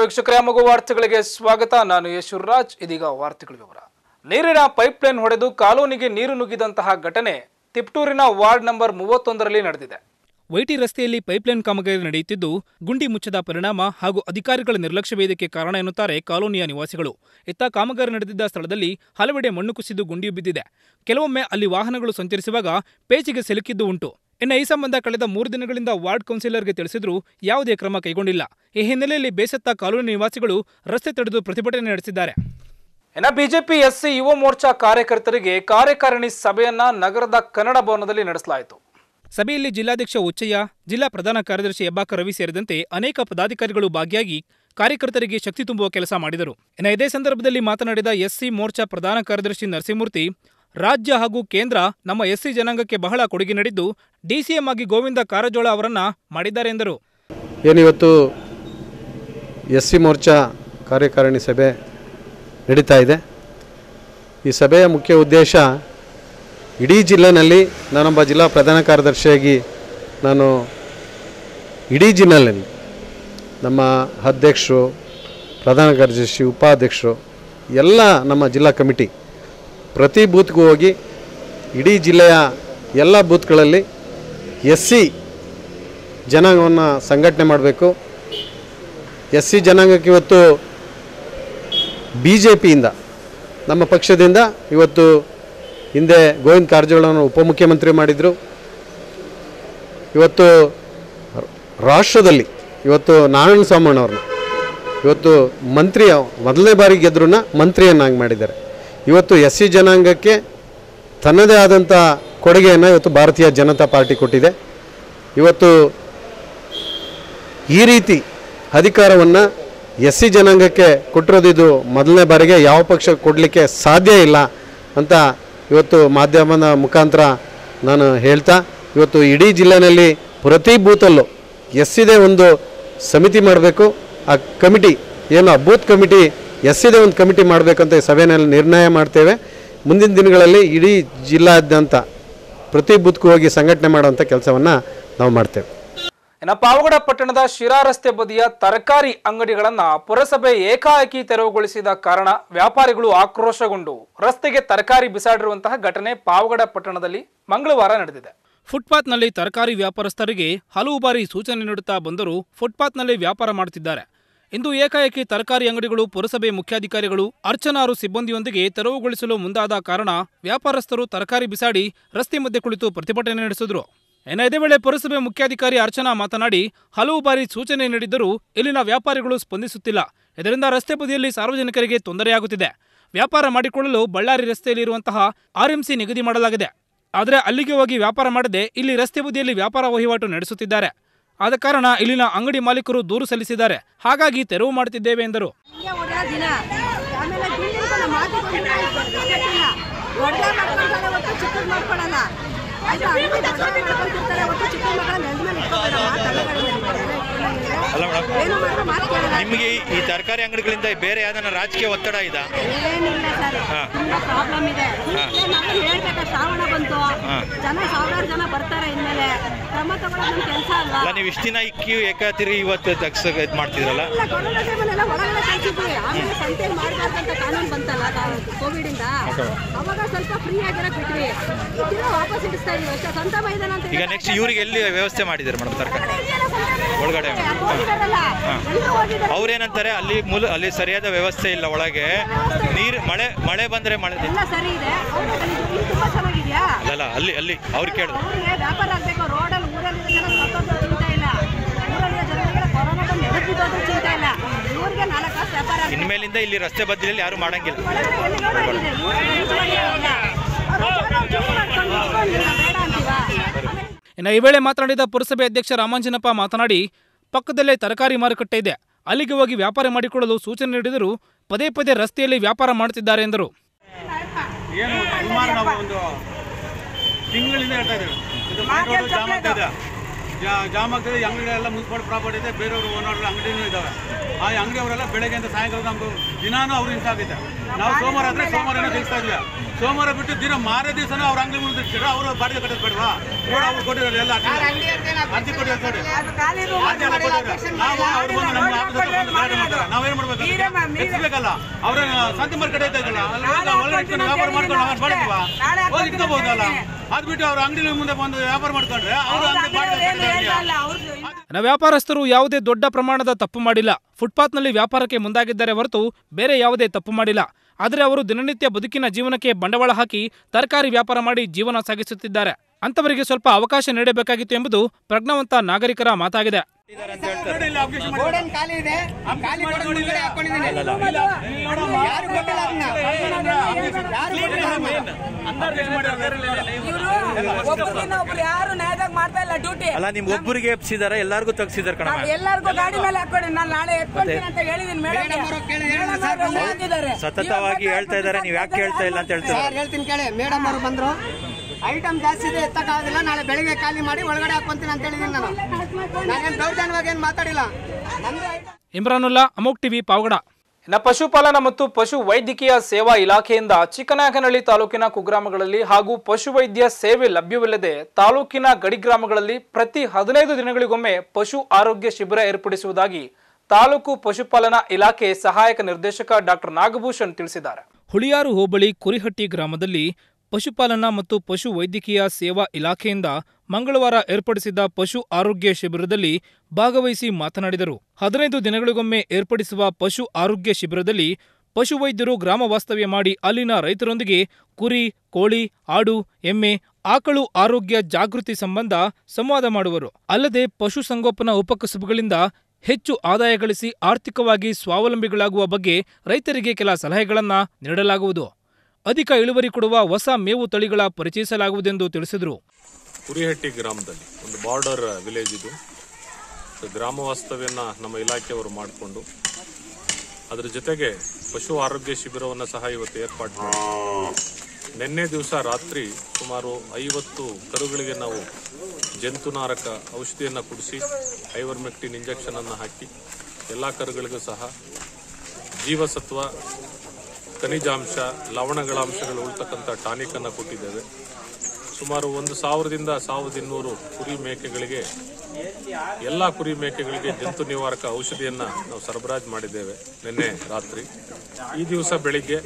ವೀಕ್ಷಕರೇ ಮಗು ವಾರ್ತೆಗಳಿಗೆ ಸ್ವಾಗತ ನಾನು ಯಶುರಾಜ್ ಇದೀಗ ವಾರ್ತೆಗಳ ವಿವರ ನೀರಿನ ಪೈಪ್ಲೈನ್ ಹೊಡೆದು ಕಾಲೋನಿಗೆ ನೀರು ನುಗ್ಗಿದಂತಹ ಘಟನೆ ತಿಪ್ಟೂರಿನ ವಾರ್ಡ್ ನಂಬರ್ ಮೂವತ್ತೊಂದರಲ್ಲಿ ನಡೆದಿದೆ ವೈಟಿ ರಸ್ತೆಯಲ್ಲಿ ಪೈಪ್ಲೈನ್ ಕಾಮಗಾರಿ ನಡೆಯುತ್ತಿದ್ದು ಗುಂಡಿ ಮುಚ್ಚದ ಪರಿಣಾಮ ಹಾಗೂ ಅಧಿಕಾರಿಗಳ ನಿರ್ಲಕ್ಷ್ಯ ಇದಕ್ಕೆ ಕಾರಣ ಎನ್ನುತ್ತಾರೆ ಕಾಲೋನಿಯ ನಿವಾಸಿಗಳು ಇತ್ತ ಕಾಮಗಾರಿ ನಡೆದಿದ್ದ ಸ್ಥಳದಲ್ಲಿ ಹಲವೆಡೆ ಮಣ್ಣು ಕುಸಿದು ಗುಂಡಿಯು ಬಿದ್ದಿದೆ ಕೆಲವೊಮ್ಮೆ ಅಲ್ಲಿ ವಾಹನಗಳು ಸಂಚರಿಸುವಾಗ ಪೇಚಿಗೆ ಸಿಲುಕಿದ್ದು ಉಂಟು ಇನ್ನು ಈ ಸಂಬಂಧ ಕಳೆದ ಮೂರು ದಿನಗಳಿಂದ ವಾರ್ಡ್ ಕೌನ್ಸಿಲರ್ಗೆ ತಿಳಿಸಿದ್ರೂ ಯಾವುದೇ ಕ್ರಮ ಕೈಗೊಂಡಿಲ್ಲ ಈ ಹಿನ್ನೆಲೆಯಲ್ಲಿ ಬೇಸತ್ತ ಕಾಲೋನಿ ನಿವಾಸಿಗಳು ರಸ್ತೆ ತಡೆದು ಪ್ರತಿಭಟನೆ ನಡೆಸಿದ್ದಾರೆ ಇನ್ನು ಬಿಜೆಪಿ ಎಸ್ಸಿ ಯುವ ಮೋರ್ಚಾ ಕಾರ್ಯಕರ್ತರಿಗೆ ಕಾರ್ಯಕಾರಿಣಿ ಸಭೆಯನ್ನ ನಗರದ ಕನ್ನಡ ಭವನದಲ್ಲಿ ನಡೆಸಲಾಯಿತು ಸಭೆಯಲ್ಲಿ ಜಿಲ್ಲಾಧ್ಯಕ್ಷ ಉಚ್ಚಯ್ಯ ಜಿಲ್ಲಾ ಪ್ರಧಾನ ಕಾರ್ಯದರ್ಶಿ ಹೆಬ್ಬಾಕ ರವಿ ಸೇರಿದಂತೆ ಅನೇಕ ಪದಾಧಿಕಾರಿಗಳು ಭಾಗಿಯಾಗಿ ಕಾರ್ಯಕರ್ತರಿಗೆ ಶಕ್ತಿ ತುಂಬುವ ಕೆಲಸ ಮಾಡಿದರು ಇನ್ನು ಇದೇ ಸಂದರ್ಭದಲ್ಲಿ ಮಾತನಾಡಿದ ಎಸ್ಸಿ ಮೋರ್ಚಾ ಪ್ರಧಾನ ಕಾರ್ಯದರ್ಶಿ ನರಸಿಂಹಮೂರ್ತಿ ರಾಜ್ಯ ಹಾಗೂ ಕೇಂದ್ರ ನಮ್ಮ ಎಸ್ಸಿ ಜನಾಂಗಕ್ಕೆ ಬಹಳ ಕೊಡುಗೆ ನೀಡಿದ್ದು ಡಿಸಿಎಂ ಆಗಿ ಗೋವಿಂದ ಕಾರಜೋಳ ಅವರನ್ನ ಮಾಡಿದ್ದಾರೆ ಎಂದರು ಏನಿವತ್ತು ಎಸ್ ಸಿ ಮೋರ್ಚಾ ಕಾರ್ಯಕಾರಿಣಿ ಸಭೆ ನಡೀತಾ ಇದೆ ಈ ಸಭೆಯ ಮುಖ್ಯ ಉದ್ದೇಶ ಇಡೀ ಜಿಲ್ಲೆನಲ್ಲಿ ನಾನೊಬ್ಬ ಜಿಲ್ಲಾ ಪ್ರಧಾನ ಕಾರ್ಯದರ್ಶಿಯಾಗಿ ನಾನು ಇಡೀ ಜಿಲ್ಲೆಯಲ್ಲಿ ನಮ್ಮ ಅಧ್ಯಕ್ಷರು ಪ್ರಧಾನ ಕಾರ್ಯದರ್ಶಿ ಉಪಾಧ್ಯಕ್ಷರು ಎಲ್ಲ ನಮ್ಮ ಜಿಲ್ಲಾ ಕಮಿಟಿ ಪ್ರತಿ ಬೂತ್ಗೂ ಹೋಗಿ ಇಡೀ ಜಿಲ್ಲೆಯ ಎಲ್ಲ ಬೂತ್ಗಳಲ್ಲಿ ಎಸ್ ಸಿ ಜನಾಂಗವನ್ನು ಸಂಘಟನೆ ಮಾಡಬೇಕು ಎಸ್ ಸಿ ಜನಾಂಗಕ್ಕೆ ಇವತ್ತು ಬಿ ಜೆ ಪಿಯಿಂದ ನಮ್ಮ ಪಕ್ಷದಿಂದ ಇವತ್ತು ಹಿಂದೆ ಗೋವಿಂದ ಕಾರಜೋಳವನ್ನು ಉಪಮುಖ್ಯಮಂತ್ರಿ ಮಾಡಿದರು ಇವತ್ತು ರ- ರಾಷ್ಟ್ರದಲ್ಲಿ ಇವತ್ತು ನಾರಾಯಣ ಸ್ವಾಮಣ್ಣವ್ರನ್ನ ಇವತ್ತು ಮಂತ್ರಿ ಮೊದಲನೇ ಬಾರಿ ಗೆದ್ರನ್ನ ಮಂತ್ರಿಯನ್ನಾಗಿ ಮಾಡಿದ್ದಾರೆ ಇವತ್ತು ಎಸ್ ಸಿ ಜನಾಂಗಕ್ಕೆ ತನ್ನದೇ ಆದಂಥ ಕೊಡುಗೆಯನ್ನು ಇವತ್ತು ಭಾರತೀಯ ಜನತಾ ಪಾರ್ಟಿ ಕೊಟ್ಟಿದೆ ಇವತ್ತು ಈ ರೀತಿ ಅಧಿಕಾರವನ್ನು ಎಸ್ ಸಿ ಜನಾಂಗಕ್ಕೆ ಕೊಟ್ಟಿರೋದು ಇದು ಮೊದಲನೇ ಬಾರಿಗೆ ಯಾವ ಪಕ್ಷ ಕೊಡಲಿಕ್ಕೆ ಸಾಧ್ಯ ಇಲ್ಲ ಅಂತ ಇವತ್ತು ಮಾಧ್ಯಮದ ಮುಖಾಂತರ ನಾನು ಹೇಳ್ತಾ ಇವತ್ತು ಇಡೀ ಜಿಲ್ಲೆಯಲ್ಲಿ ಪ್ರತಿ ಬೂತಲ್ಲೂ ಎಸ್ ಇದೇ ಒಂದು ಸಮಿತಿ ಮಾಡಬೇಕು ಆ ಕಮಿಟಿ ಏನು ಆ ಬೂತ್ ಕಮಿಟಿ ಎಸ್ ಇದೇ ಒಂದು ಕಮಿಟಿ ಮಾಡಬೇಕಂತ ಈ ಸಭೆಯಲ್ಲಿ ನಿರ್ಣಯ ಮಾಡ್ತೇವೆ ಮುಂದಿನ ದಿನಗಳಲ್ಲಿ ಇಡೀ ಜಿಲ್ಲಾದ್ಯಂತ ಪ್ರತಿ ಬೂತ್ಗೂ ಹೋಗಿ ಸಂಘಟನೆ ಮಾಡುವಂಥ ಕೆಲಸವನ್ನು ನಾವು ಮಾಡ್ತೇವೆ ಇನ್ನು ಪಾವಗಡ ಪಟ್ಟಣದ ಶಿರಾ ರಸ್ತೆ ಬದಿಯ ತರಕಾರಿ ಅಂಗಡಿಗಳನ್ನ ಪುರಸಭೆ ಏಕಾಏಕಿ ತೆರವುಗೊಳಿಸಿದ ಕಾರಣ ವ್ಯಾಪಾರಿಗಳು ಆಕ್ರೋಶಗೊಂಡು ರಸ್ತೆಗೆ ತರಕಾರಿ ಬಿಸಾಡಿರುವಂತಹ ಘಟನೆ ಪಾವಗಡ ಪಟ್ಟಣದಲ್ಲಿ ಮಂಗಳವಾರ ನಡೆದಿದೆ ಫುಟ್ಪಾತ್ನಲ್ಲಿ ತರಕಾರಿ ವ್ಯಾಪಾರಸ್ಥರಿಗೆ ಹಲವು ಬಾರಿ ಸೂಚನೆ ನೀಡುತ್ತಾ ಬಂದರೂ ಫುಟ್ಪಾತ್ನಲ್ಲಿ ವ್ಯಾಪಾರ ಮಾಡುತ್ತಿದ್ದಾರೆ ಇಂದು ಏಕಾಏಕಿ ತರಕಾರಿ ಅಂಗಡಿಗಳು ಪುರಸಭೆ ಮುಖ್ಯಾಧಿಕಾರಿಗಳು ಅರ್ಚನಾರು ಸಿಬ್ಬಂದಿಯೊಂದಿಗೆ ತೆರವುಗೊಳಿಸಲು ಮುಂದಾದ ಕಾರಣ ವ್ಯಾಪಾರಸ್ಥರು ತರಕಾರಿ ಬಿಸಾಡಿ ರಸ್ತೆ ಮಧ್ಯೆ ಕುಳಿತು ಪ್ರತಿಭಟನೆ ನಡೆಸಿದ್ರು ಇನ್ನು ಇದೇ ವೇಳೆ ಪುರಸಭೆ ಮುಖ್ಯಾಧಿಕಾರಿ ಅರ್ಚನಾ ಮಾತನಾಡಿ ಹಲವು ಬಾರಿ ಸೂಚನೆ ನೀಡಿದ್ದರೂ ಇಲ್ಲಿನ ವ್ಯಾಪಾರಿಗಳು ಸ್ಪಂದಿಸುತ್ತಿಲ್ಲ ಇದರಿಂದ ರಸ್ತೆ ಬದಿಯಲ್ಲಿ ಸಾರ್ವಜನಿಕರಿಗೆ ತೊಂದರೆಯಾಗುತ್ತಿದೆ ವ್ಯಾಪಾರ ಮಾಡಿಕೊಳ್ಳಲು ಬಳ್ಳಾರಿ ರಸ್ತೆಯಲ್ಲಿರುವಂತಹ ಆರ್ಎಂಸಿ ನಿಗದಿ ಮಾಡಲಾಗಿದೆ ಆದರೆ ಅಲ್ಲಿಗೆ ಹೋಗಿ ವ್ಯಾಪಾರ ಮಾಡದೆ ಇಲ್ಲಿ ರಸ್ತೆ ಬದಿಯಲ್ಲಿ ವ್ಯಾಪಾರ ವಹಿವಾಟು ನಡೆಸುತ್ತಿದ್ದಾರೆ ಆದ ಕಾರಣ ಇಲ್ಲಿನ ಅಂಗಡಿ ಮಾಲೀಕರು ದೂರು ಸಲ್ಲಿಸಿದ್ದಾರೆ ಹಾಗಾಗಿ ತೆರವು ಮಾಡುತ್ತಿದ್ದೇವೆ ಎಂದರು ಹಿಂಗೆ ಹೊಡ್ಯೋ ದಿನ ಆಮೇಲೆ ಬೀಳಿರ್ತಾನೆ ಮಾತಿಗೊಂಡು ಗೊತ್ತಿಲ್ಲ ಹೊಡೆದೇ ಮಾಡ್ಕೊಂತಾರೆ ಒಟ್ಟು ಚಿಕ್ಕದ್ ಮಾಡ್ಕೊಳಲ್ಲ ಆಯ್ತಾ ಅಂಗಡಿ ದೊಡ್ಡದೇ ಮಾಡ್ಕೊಂತಿರ್ತಾರೆ ಒಟ್ಟು ಚಿಕ್ಕ ಮಕ್ಕಳ ನೆಲದ ಮೇಲೆ ಇಟ್ಕೊಬೇಡಮ್ಮ ಅಲ್ಲ ಮೇಡಮ್ ಏನು ಮಾಡಿದ್ರು ಮಾತು ಕೇಳಲ್ಲ ನಿಮಗೆ ಈ- ಈ ತರಕಾರಿ ಅಂಗಡಿಗಳಿಂದ ಬೇರೆ ಯಾವ್ದಾನ ರಾಜಕೀಯ ಒತ್ತಡ ಇದೆ ಏನಿಲ್ಲ ಸರ್ ಹಾ. ತುಂಬಾ ಪ್ರಾಬ್ಲಮ್ ಇದೆ ನಾವು ಹೇಳ್ಬೇಕಾ ಶ್ರಾವಣ ಬಂತು ಹಾ. ಜನ ಸಾವಿರಾರು ಜನ ಬರ್ತಾರೆ ಇನ್ಮೇಲೆ ಕ್ರಮ ತಗೊಳ್ಳೋದು ಕೆಲಸ ಅಲ್ವಾ ಅಲ್ಲ ನೀವು ಇಷ್ಟು ದಿನ ಇಕ್ಕಿ ಏಕಾತಿರಿ ಇವತ್ತು ತಗ್ಸ ಇದು ಮಾಡ್ತಿದ್ರಲ್ಲ ಇಲ್ಲ ಕೊರೋನಾ ಟೈಮಲ್ಲೆಲ್ಲ ಒಳಗಡೆ ಕಳ್ಸಿದ್ವಿ ಆಮೇಲೆ ಸಂತೆಯಲ್ಲಿ ಮಾಡಬಾರ್ದಂತ ಕಾನೂನು ಬಂತಲ್ಲ ಕೋವಿಡ್ ಇಂದ ಅವಾಗ ಸ್ವಲ್ಪ ಫ್ರೀ ಆಗಿರಕ್ ಬಿಟ್ವಿ ಇದನ್ನ ವಾಪಸ್ ಇಡಿಸ್ತಾ ಇದೀವಿ ಅಷ್ಟೇ ಸ್ವಂತ ಮೈದಾನ ಅಂತ ಈಗ ನೆಕ್ಸ್ಟ್ ಇವ್ರಿಗೆ ಎಲ್ಲಿ ವ್ಯವಸ್ಥೆ ಮಾಡಿದ್ದಾರೆ ಮೇಡಮ್ ತರಕಾರಿ ಒಳಗಡೆ. ಹೋಗಿದಾರಲ್ಲ ಎಲ್ಲರೂ ಹೋಗಿದ್ದಾರೆ ಅವ್ರೇನಂತಾರೆ ಅಲ್ಲಿ ಮೂಲ ಅಲ್ಲಿ ಸರಿಯಾದ ವ್ಯವಸ್ಥೆ ಇಲ್ಲ ಒಳಗೆ ನೀರು ಮಳೆ ಮಳೆ ಬಂದ್ರೆ ಮಳೆ ಎಲ್ಲ ಸರಿ ಇದೆ ಅವ್ರೇ ಕಲಿತು ಇಲ್ಲಿ ತುಂಬಾ ಚೆನ್ನಾಗಿದ್ಯಾ ಅಲ್ಲಲ್ಲ ಅಲ್ಲಿ ಅಲ್ಲಿ ಅವ್ರಿಗೆ ಕೇಳಿದ್ರು ಅವ್ರಿಗೆ ವ್ಯಾಪಾರ ಆಗ್ಬೇಕು ರೋಡಲ್ಲಿ ಊರಲ್ಲಿ ಜನ ಸತ್ತೋದ್ರು ಚಿಂತೆ ಇಲ್ಲ ಊರಲ್ಲಿರೋ ಜನರಿಗೆ ಕೊರೋನಾ ಬಂದು ಎದುರು ಬಿದ್ದೋದ್ರು ಚಿಂತೆ ಇಲ್ಲ ಇವ್ರಿಗೆ ನಾಲ್ಕು ಕಾಸು ವ್ಯಾಪಾರ ಆಗ್ಬೇಕು. ಇನ್ಮೇಲಿಂದ ಇಲ್ಲಿ ರಸ್ತೆ ಬದಿಯಲ್ಲಿ ಯಾರು ಮಾಡಂಗಿಲ್ಲ ಒಳಗಡೆ ಎಲ್ಲಿ ನೋಡಾಗಿದೆ? ಇವ್ರು ಯೂಸ್ ಮಾಡಿಲ್ಲ. ಅವ್ರು ಹೋಗೋರು ಜೂಮ್ ಮಾಡ್ಕೊಂಡು ನಿಂತ್ಕೊಂಡಿಲ್ಲ, ಬೇಡ ಅಂತೀವಾ? ಆಮೇಲೆ ಇನ್ನು ಈ ವೇಳೆ ಮಾತನಾಡಿದ ಪುರಸಭೆ ಅಧ್ಯಕ್ಷ ರಾಮಾಂಜನಪ್ಪ ಮಾತನಾಡಿ ಪಕ್ಕದಲ್ಲೇ ತರಕಾರಿ ಮಾರುಕಟ್ಟೆ ಇದೆ ಅಲ್ಲಿಗೆ ಹೋಗಿ ವ್ಯಾಪಾರ ಮಾಡಿಕೊಳ್ಳಲು ಸೂಚನೆ ನೀಡಿದರೂ ಪದೇ ಪದೇ ರಸ್ತೆಯಲ್ಲಿ ವ್ಯಾಪಾರ ಮಾಡುತ್ತಿದ್ದಾರೆ ಎಂದರು ಏನು ಸುಮಾರು ನಾವು ಒಂದು ತಿಂಗಳಿಂದ ಹೇಳ್ತಾ ಇದ್ದೇವೆ ಇದು ಮೈನ್ ರೋಡು ಜಾಮ್ ಆಗ್ತಾ ಇದೆ ಜಾ- ಜಾಮ್ ಆಗ್ತದೆ ಈ ಅಂಗಡಿಗಳೆಲ್ಲ ಮುನ್ಸಿಪಾಲ್ ಪ್ರಾಪರ್ಟಿ ಇದೆ ಬೇರೆಯವರು ಓನರ್ ಅಂಗಡಿನೂ ಇದ್ದಾವೆ ಆ ಅಂಗಡಿಯವರೆಲ್ಲ ಬೆಳಗ್ಗೆ ಅಂತ ಸಾಯಂಕಾಲ ನಮ್ಗೆ ದಿನಾನು ಅವ್ರು ಹಿಂಸೆ ಆಗಿದೆ ನಾವು ಸೋಮವಾರ ಆದರೆ ಸೋಮವಾರನೇ ತಿಳಿಸ್ತಾ ಇದ್ವಿ ಸೋಮವಾರ ಬಿಟ್ಟು ದಿನ ಮಾರೇ ದಿವಸನೂ ಅವ್ರ ಅಂಗಡಿ ಮುಂದೆ ಇಟ್ಟಿರೋ ಅವರು ಬಾಡಿಗೆ ಕಟ್ಟೋದು ಬೇಡವಾ ನೋಡಿ ಅವ್ರು ಕೊಟ್ಟಿರೋದು ಎಲ್ಲ ಅರ್ಜಿ ಅರ್ಜಿ ಕೊಟ್ಟಿರೋದು ನೋಡಿ ಅರ್ಜಿ ಎಲ್ಲ ಕೊಟ್ಟಿದ್ದಾರೆ ನಾವು ಅವ್ರು ಬಂದು ನಮ್ಮ ಆಫೀಸ್ ಹತ್ರ ಬಂದು ಗಲಾಟೆ ಮಾಡ್ತಾರೆ ನಾವೇನ್ ಮಾಡ್ಬೇಕು ಎತ್ತಿಸ್ಬೇಕಲ್ಲ ಅವ್ರ ಸಂತೆ ಮಾರ್ಕೆಟ್ ಐತಲ್ಲ ಅಲ್ಲಿ ಹೋಗಿ ನಾವು ಒಳಗಡೆ ಇಟ್ಕೊಂಡು ವ್ಯಾಪಾರ ಮಾಡ್ಕೊಂಡು ನಾವು ಮಾಡ್ತೀವ ಹೋಗಿ ಇಟ್ಕೋಬಹುದಲ್ಲ ಅದ್ ಬಿಟ್ಟು ಅವ್ರ ಅಂಗಡಿ ಮುಂದೆ ಬಂದು ವ್ಯಾಪಾರ ಮಾಡ್ಕೊಂಡ್ರೆ ಅವ್ರು ಅಂಗಡಿ ಬಾಡಿಗೆ ಕಟ್ಟಿದ ಅಂಗಡಿ. ನ ವ್ಯಾಪಾರಸ್ಥರು ಯಾವುದೇ ದೊಡ್ಡ ಪ್ರಮಾಣದ ತಪ್ಪು ಮಾಡಿಲ್ಲ ಫುಟ್ಪಾತ್ನಲ್ಲಿ ವ್ಯಾಪಾರಕ್ಕೆ ಮುಂದಾಗಿದ್ದಾರೆ ಹೊರತು ಬೇರೆ ಯಾವುದೇ ತಪ್ಪು ಮಾಡಿಲ್ಲ ಆದರೆ ಅವರು ದಿನನಿತ್ಯ ಬದುಕಿನ ಜೀವನಕ್ಕೆ ಬಂಡವಾಳ ಹಾಕಿ ತರಕಾರಿ ವ್ಯಾಪಾರ ಮಾಡಿ ಜೀವನ ಸಾಗಿಸುತ್ತಿದ್ದಾರೆ ಅಂತವರಿಗೆ ಸ್ವಲ್ಪ ಅವಕಾಶ ನೀಡಬೇಕಾಗಿತ್ತು ಎಂಬುದು ಪ್ರಜ್ಞಾವಂತ ನಾಗರಿಕರ ಮಾತಾಗಿದೆ ನೋಡಿ ಇಲ್ಲಿ objection ಮಾಡಿ. ಖಾಲಿ ಇದೆ ಖಾಲಿ ಗೋಡನ್ ಮುಂದ್ಗಡೆ ಹಾಕೊಂಡಿದ್ದೀನಿ ಯಾರು ಗೊತ್ತಿಲ್ಲ ಅದನ್ನ ಯಾರು ಒಬ್ರು ಯಾರು ನ್ಯಾಯದಾಗ ಮಾಡ್ತಾ ಇಲ್ಲ ಡ್ಯೂಟಿ ಅಲ್ಲ ನಿಮ್ ಒಬ್ಬರಿಗೆ ಎಪ್ಸಿದಾರ ಎಲ್ಲಾರ್ಗೂ ತಗ್ಸಿದಾರ ಕಣ ಎಲ್ಲರಿಗೂ ಗಾಡಿ ಮೇಲೆ ಹಾಕೊಡಿ ನಾನು ನಾಳೆ ಎತ್ಕೊಂತೀನಿ ಅಂತ ಹೇಳಿದೀನಿ ಮೇಡಮ್ ಹಾಕಿದ್ದಾರೆ ಸತತವಾಗಿ ಹೇಳ್ತಾ ಇದಾರೆ ನೀವ್ ಯಾಕೆ ಹೇಳ್ತಾ ಇಲ್ಲ ಅಂತ ಹೇಳ್ತಾರೆ ಸರ್ ಹೇಳ್ತೀನಿ ಕೇಳಿ ಮೇಡಮ್ ಅವರು ಬಂದ್ರು ಐಟಮ್ ಜಾಸ್ತಿ ಇದೆ ಎತ್ತಕ್ಕಾಗಲ್ಲ ನಾಳೆ ಬೆಳಿಗ್ಗೆ ಖಾಲಿ ಮಾಡಿ ಒಳಗಡೆ ಹಾಕೊಂತೀನಿ ಅಂತ ಹೇಳಿದೀನಿ ನಾನು ನಾನೇನು ದೌರ್ಜನ್ಯವಾಗಿ ಏನು ಮಾತಾಡಿಲ್ಲ ನಂದು item- ಇಮ್ರಾನುಲ್ಲಾ ಅಮೋಕ್ ಟಿವಿ ಪಾವಗಡ ಇನ್ನು ಪಶುಪಾಲನಾ ಮತ್ತು ಪಶು ವೈದ್ಯಕೀಯ ಸೇವಾ ಇಲಾಖೆಯಿಂದ ಚಿಕ್ಕನಾಯಕನಹಳ್ಳಿ ತಾಲೂಕಿನ ಕುಗ್ರಾಮಗಳಲ್ಲಿ ಹಾಗೂ ಪಶುವೈದ್ಯ ಸೇವೆ ಲಭ್ಯವಿಲ್ಲದೆ ತಾಲೂಕಿನ ಗಡಿ ಗ್ರಾಮಗಳಲ್ಲಿ ಪ್ರತಿ ಹದಿನೈದು ದಿನಗಳಿಗೊಮ್ಮೆ ಪಶು ಆರೋಗ್ಯ ಶಿಬಿರ ಏರ್ಪಡಿಸುವುದಾಗಿ ತಾಲೂಕು ಪಶುಪಾಲನಾ ಇಲಾಖೆ ಸಹಾಯಕ ನಿರ್ದೇಶಕ ಡಾಕ್ಟರ್ ನಾಗಭೂಷಣ್ ತಿಳಿಸಿದ್ದಾರೆ ಹುಳಿಯಾರು ಹೋಬಳಿ ಕುರಿಹಟ್ಟಿ ಗ್ರಾಮದಲ್ಲಿ ಪಶುಪಾಲನಾ ಮತ್ತು ಪಶು ವೈದ್ಯಕೀಯ ಸೇವಾ ಇಲಾಖೆಯಿಂದ ಮಂಗಳವಾರ ಏರ್ಪಡಿಸಿದ್ದ ಪಶು ಆರೋಗ್ಯ ಶಿಬಿರದಲ್ಲಿ ಭಾಗವಹಿಸಿ ಮಾತನಾಡಿದರು ಹದಿನೈದು ದಿನಗಳಿಗೊಮ್ಮೆ ಏರ್ಪಡಿಸುವ ಪಶು ಆರೋಗ್ಯ ಶಿಬಿರದಲ್ಲಿ ಪಶುವೈದ್ಯರು ಗ್ರಾಮ ವಾಸ್ತವ್ಯ ಮಾಡಿ ಅಲ್ಲಿನ ರೈತರೊಂದಿಗೆ ಕುರಿ ಕೋಳಿ ಆಡು ಎಮ್ಮೆ ಆಕಳು ಆರೋಗ್ಯ ಜಾಗೃತಿ ಸಂಬಂಧ ಸಂವಾದ ಮಾಡುವರು ಅಲ್ಲದೆ ಪಶುಸಂಗೋಪನಾ ಉಪಕಸುಬುಗಳಿಂದ ಹೆಚ್ಚು ಆದಾಯ ಗಳಿಸಿ ಆರ್ಥಿಕವಾಗಿ ಸ್ವಾವಲಂಬಿಗಳಾಗುವ ಬಗ್ಗೆ ರೈತರಿಗೆ ಕೆಲ ಸಲಹೆಗಳನ್ನ ನೀಡಲಾಗುವುದು ಅಧಿಕ ಇಳುವರಿ ಕೊಡುವ ಹೊಸ ಮೇವು ತಳಿಗಳ ಪರಿಚಯಿಸಲಾಗುವುದೆಂದು ತಿಳಿಸಿದರು ಕುರಿಹಟ್ಟಿ ಗ್ರಾಮದಲ್ಲಿ ಒಂದು ಬಾರ್ಡರ್ ವಿಲೇಜ್ ಇದು ಸೊ ಗ್ರಾಮ ವಾಸ್ತವ್ಯನ ನಮ್ಮ ಇಲಾಖೆಯವರು ಮಾಡಿಕೊಂಡು ಅದರ ಜೊತೆಗೆ ಪಶು ಆರೋಗ್ಯ ಶಿಬಿರವನ್ನು ಸಹ ಇವತ್ತು ಏರ್ಪಾಡು ಮಾಡಿ ನಿನ್ನೆ ದಿವಸ ರಾತ್ರಿ ಸುಮಾರು ಐವತ್ತು ಕರುಗಳಿಗೆ ನಾವು ಜಂತುನಾರಕ ಔಷಧಿಯನ್ನು ಕುಡಿಸಿ ಐವರ್ಮೆಕ್ಟಿನ್ ಇಂಜೆಕ್ಷನ್ ಅನ್ನು ಹಾಕಿ ಎಲ್ಲ ಕರುಗಳಿಗೂ ಸಹ ಜೀವಸತ್ವ ಖನಿಜಾಂಶ ಲವಣಗಳ ಅಂಶಗಳು ಉಳ್ತಕ್ಕಂಥ ಟಾನಿಕ್ ಅನ್ನು ಕೊಟ್ಟಿದ್ದೇವೆ ಸುಮಾರು ಒಂದು ಸಾವಿರದಿಂದ ಸಾವಿರದ ಇನ್ನೂರು ಕುರಿ ಮೇಕೆಗಳಿಗೆ ಎಲ್ಲ ಕುರಿ ಮೇಕೆಗಳಿಗೆ ಜಂತು ನಿವಾರಕ ಔಷಧಿಯನ್ನ ನಾವು ಸರಬರಾಜು ಮಾಡಿದ್ದೇವೆ ನಿನ್ನೆ ರಾತ್ರಿ ಈ ದಿವಸ ಬೆಳಿಗ್ಗೆ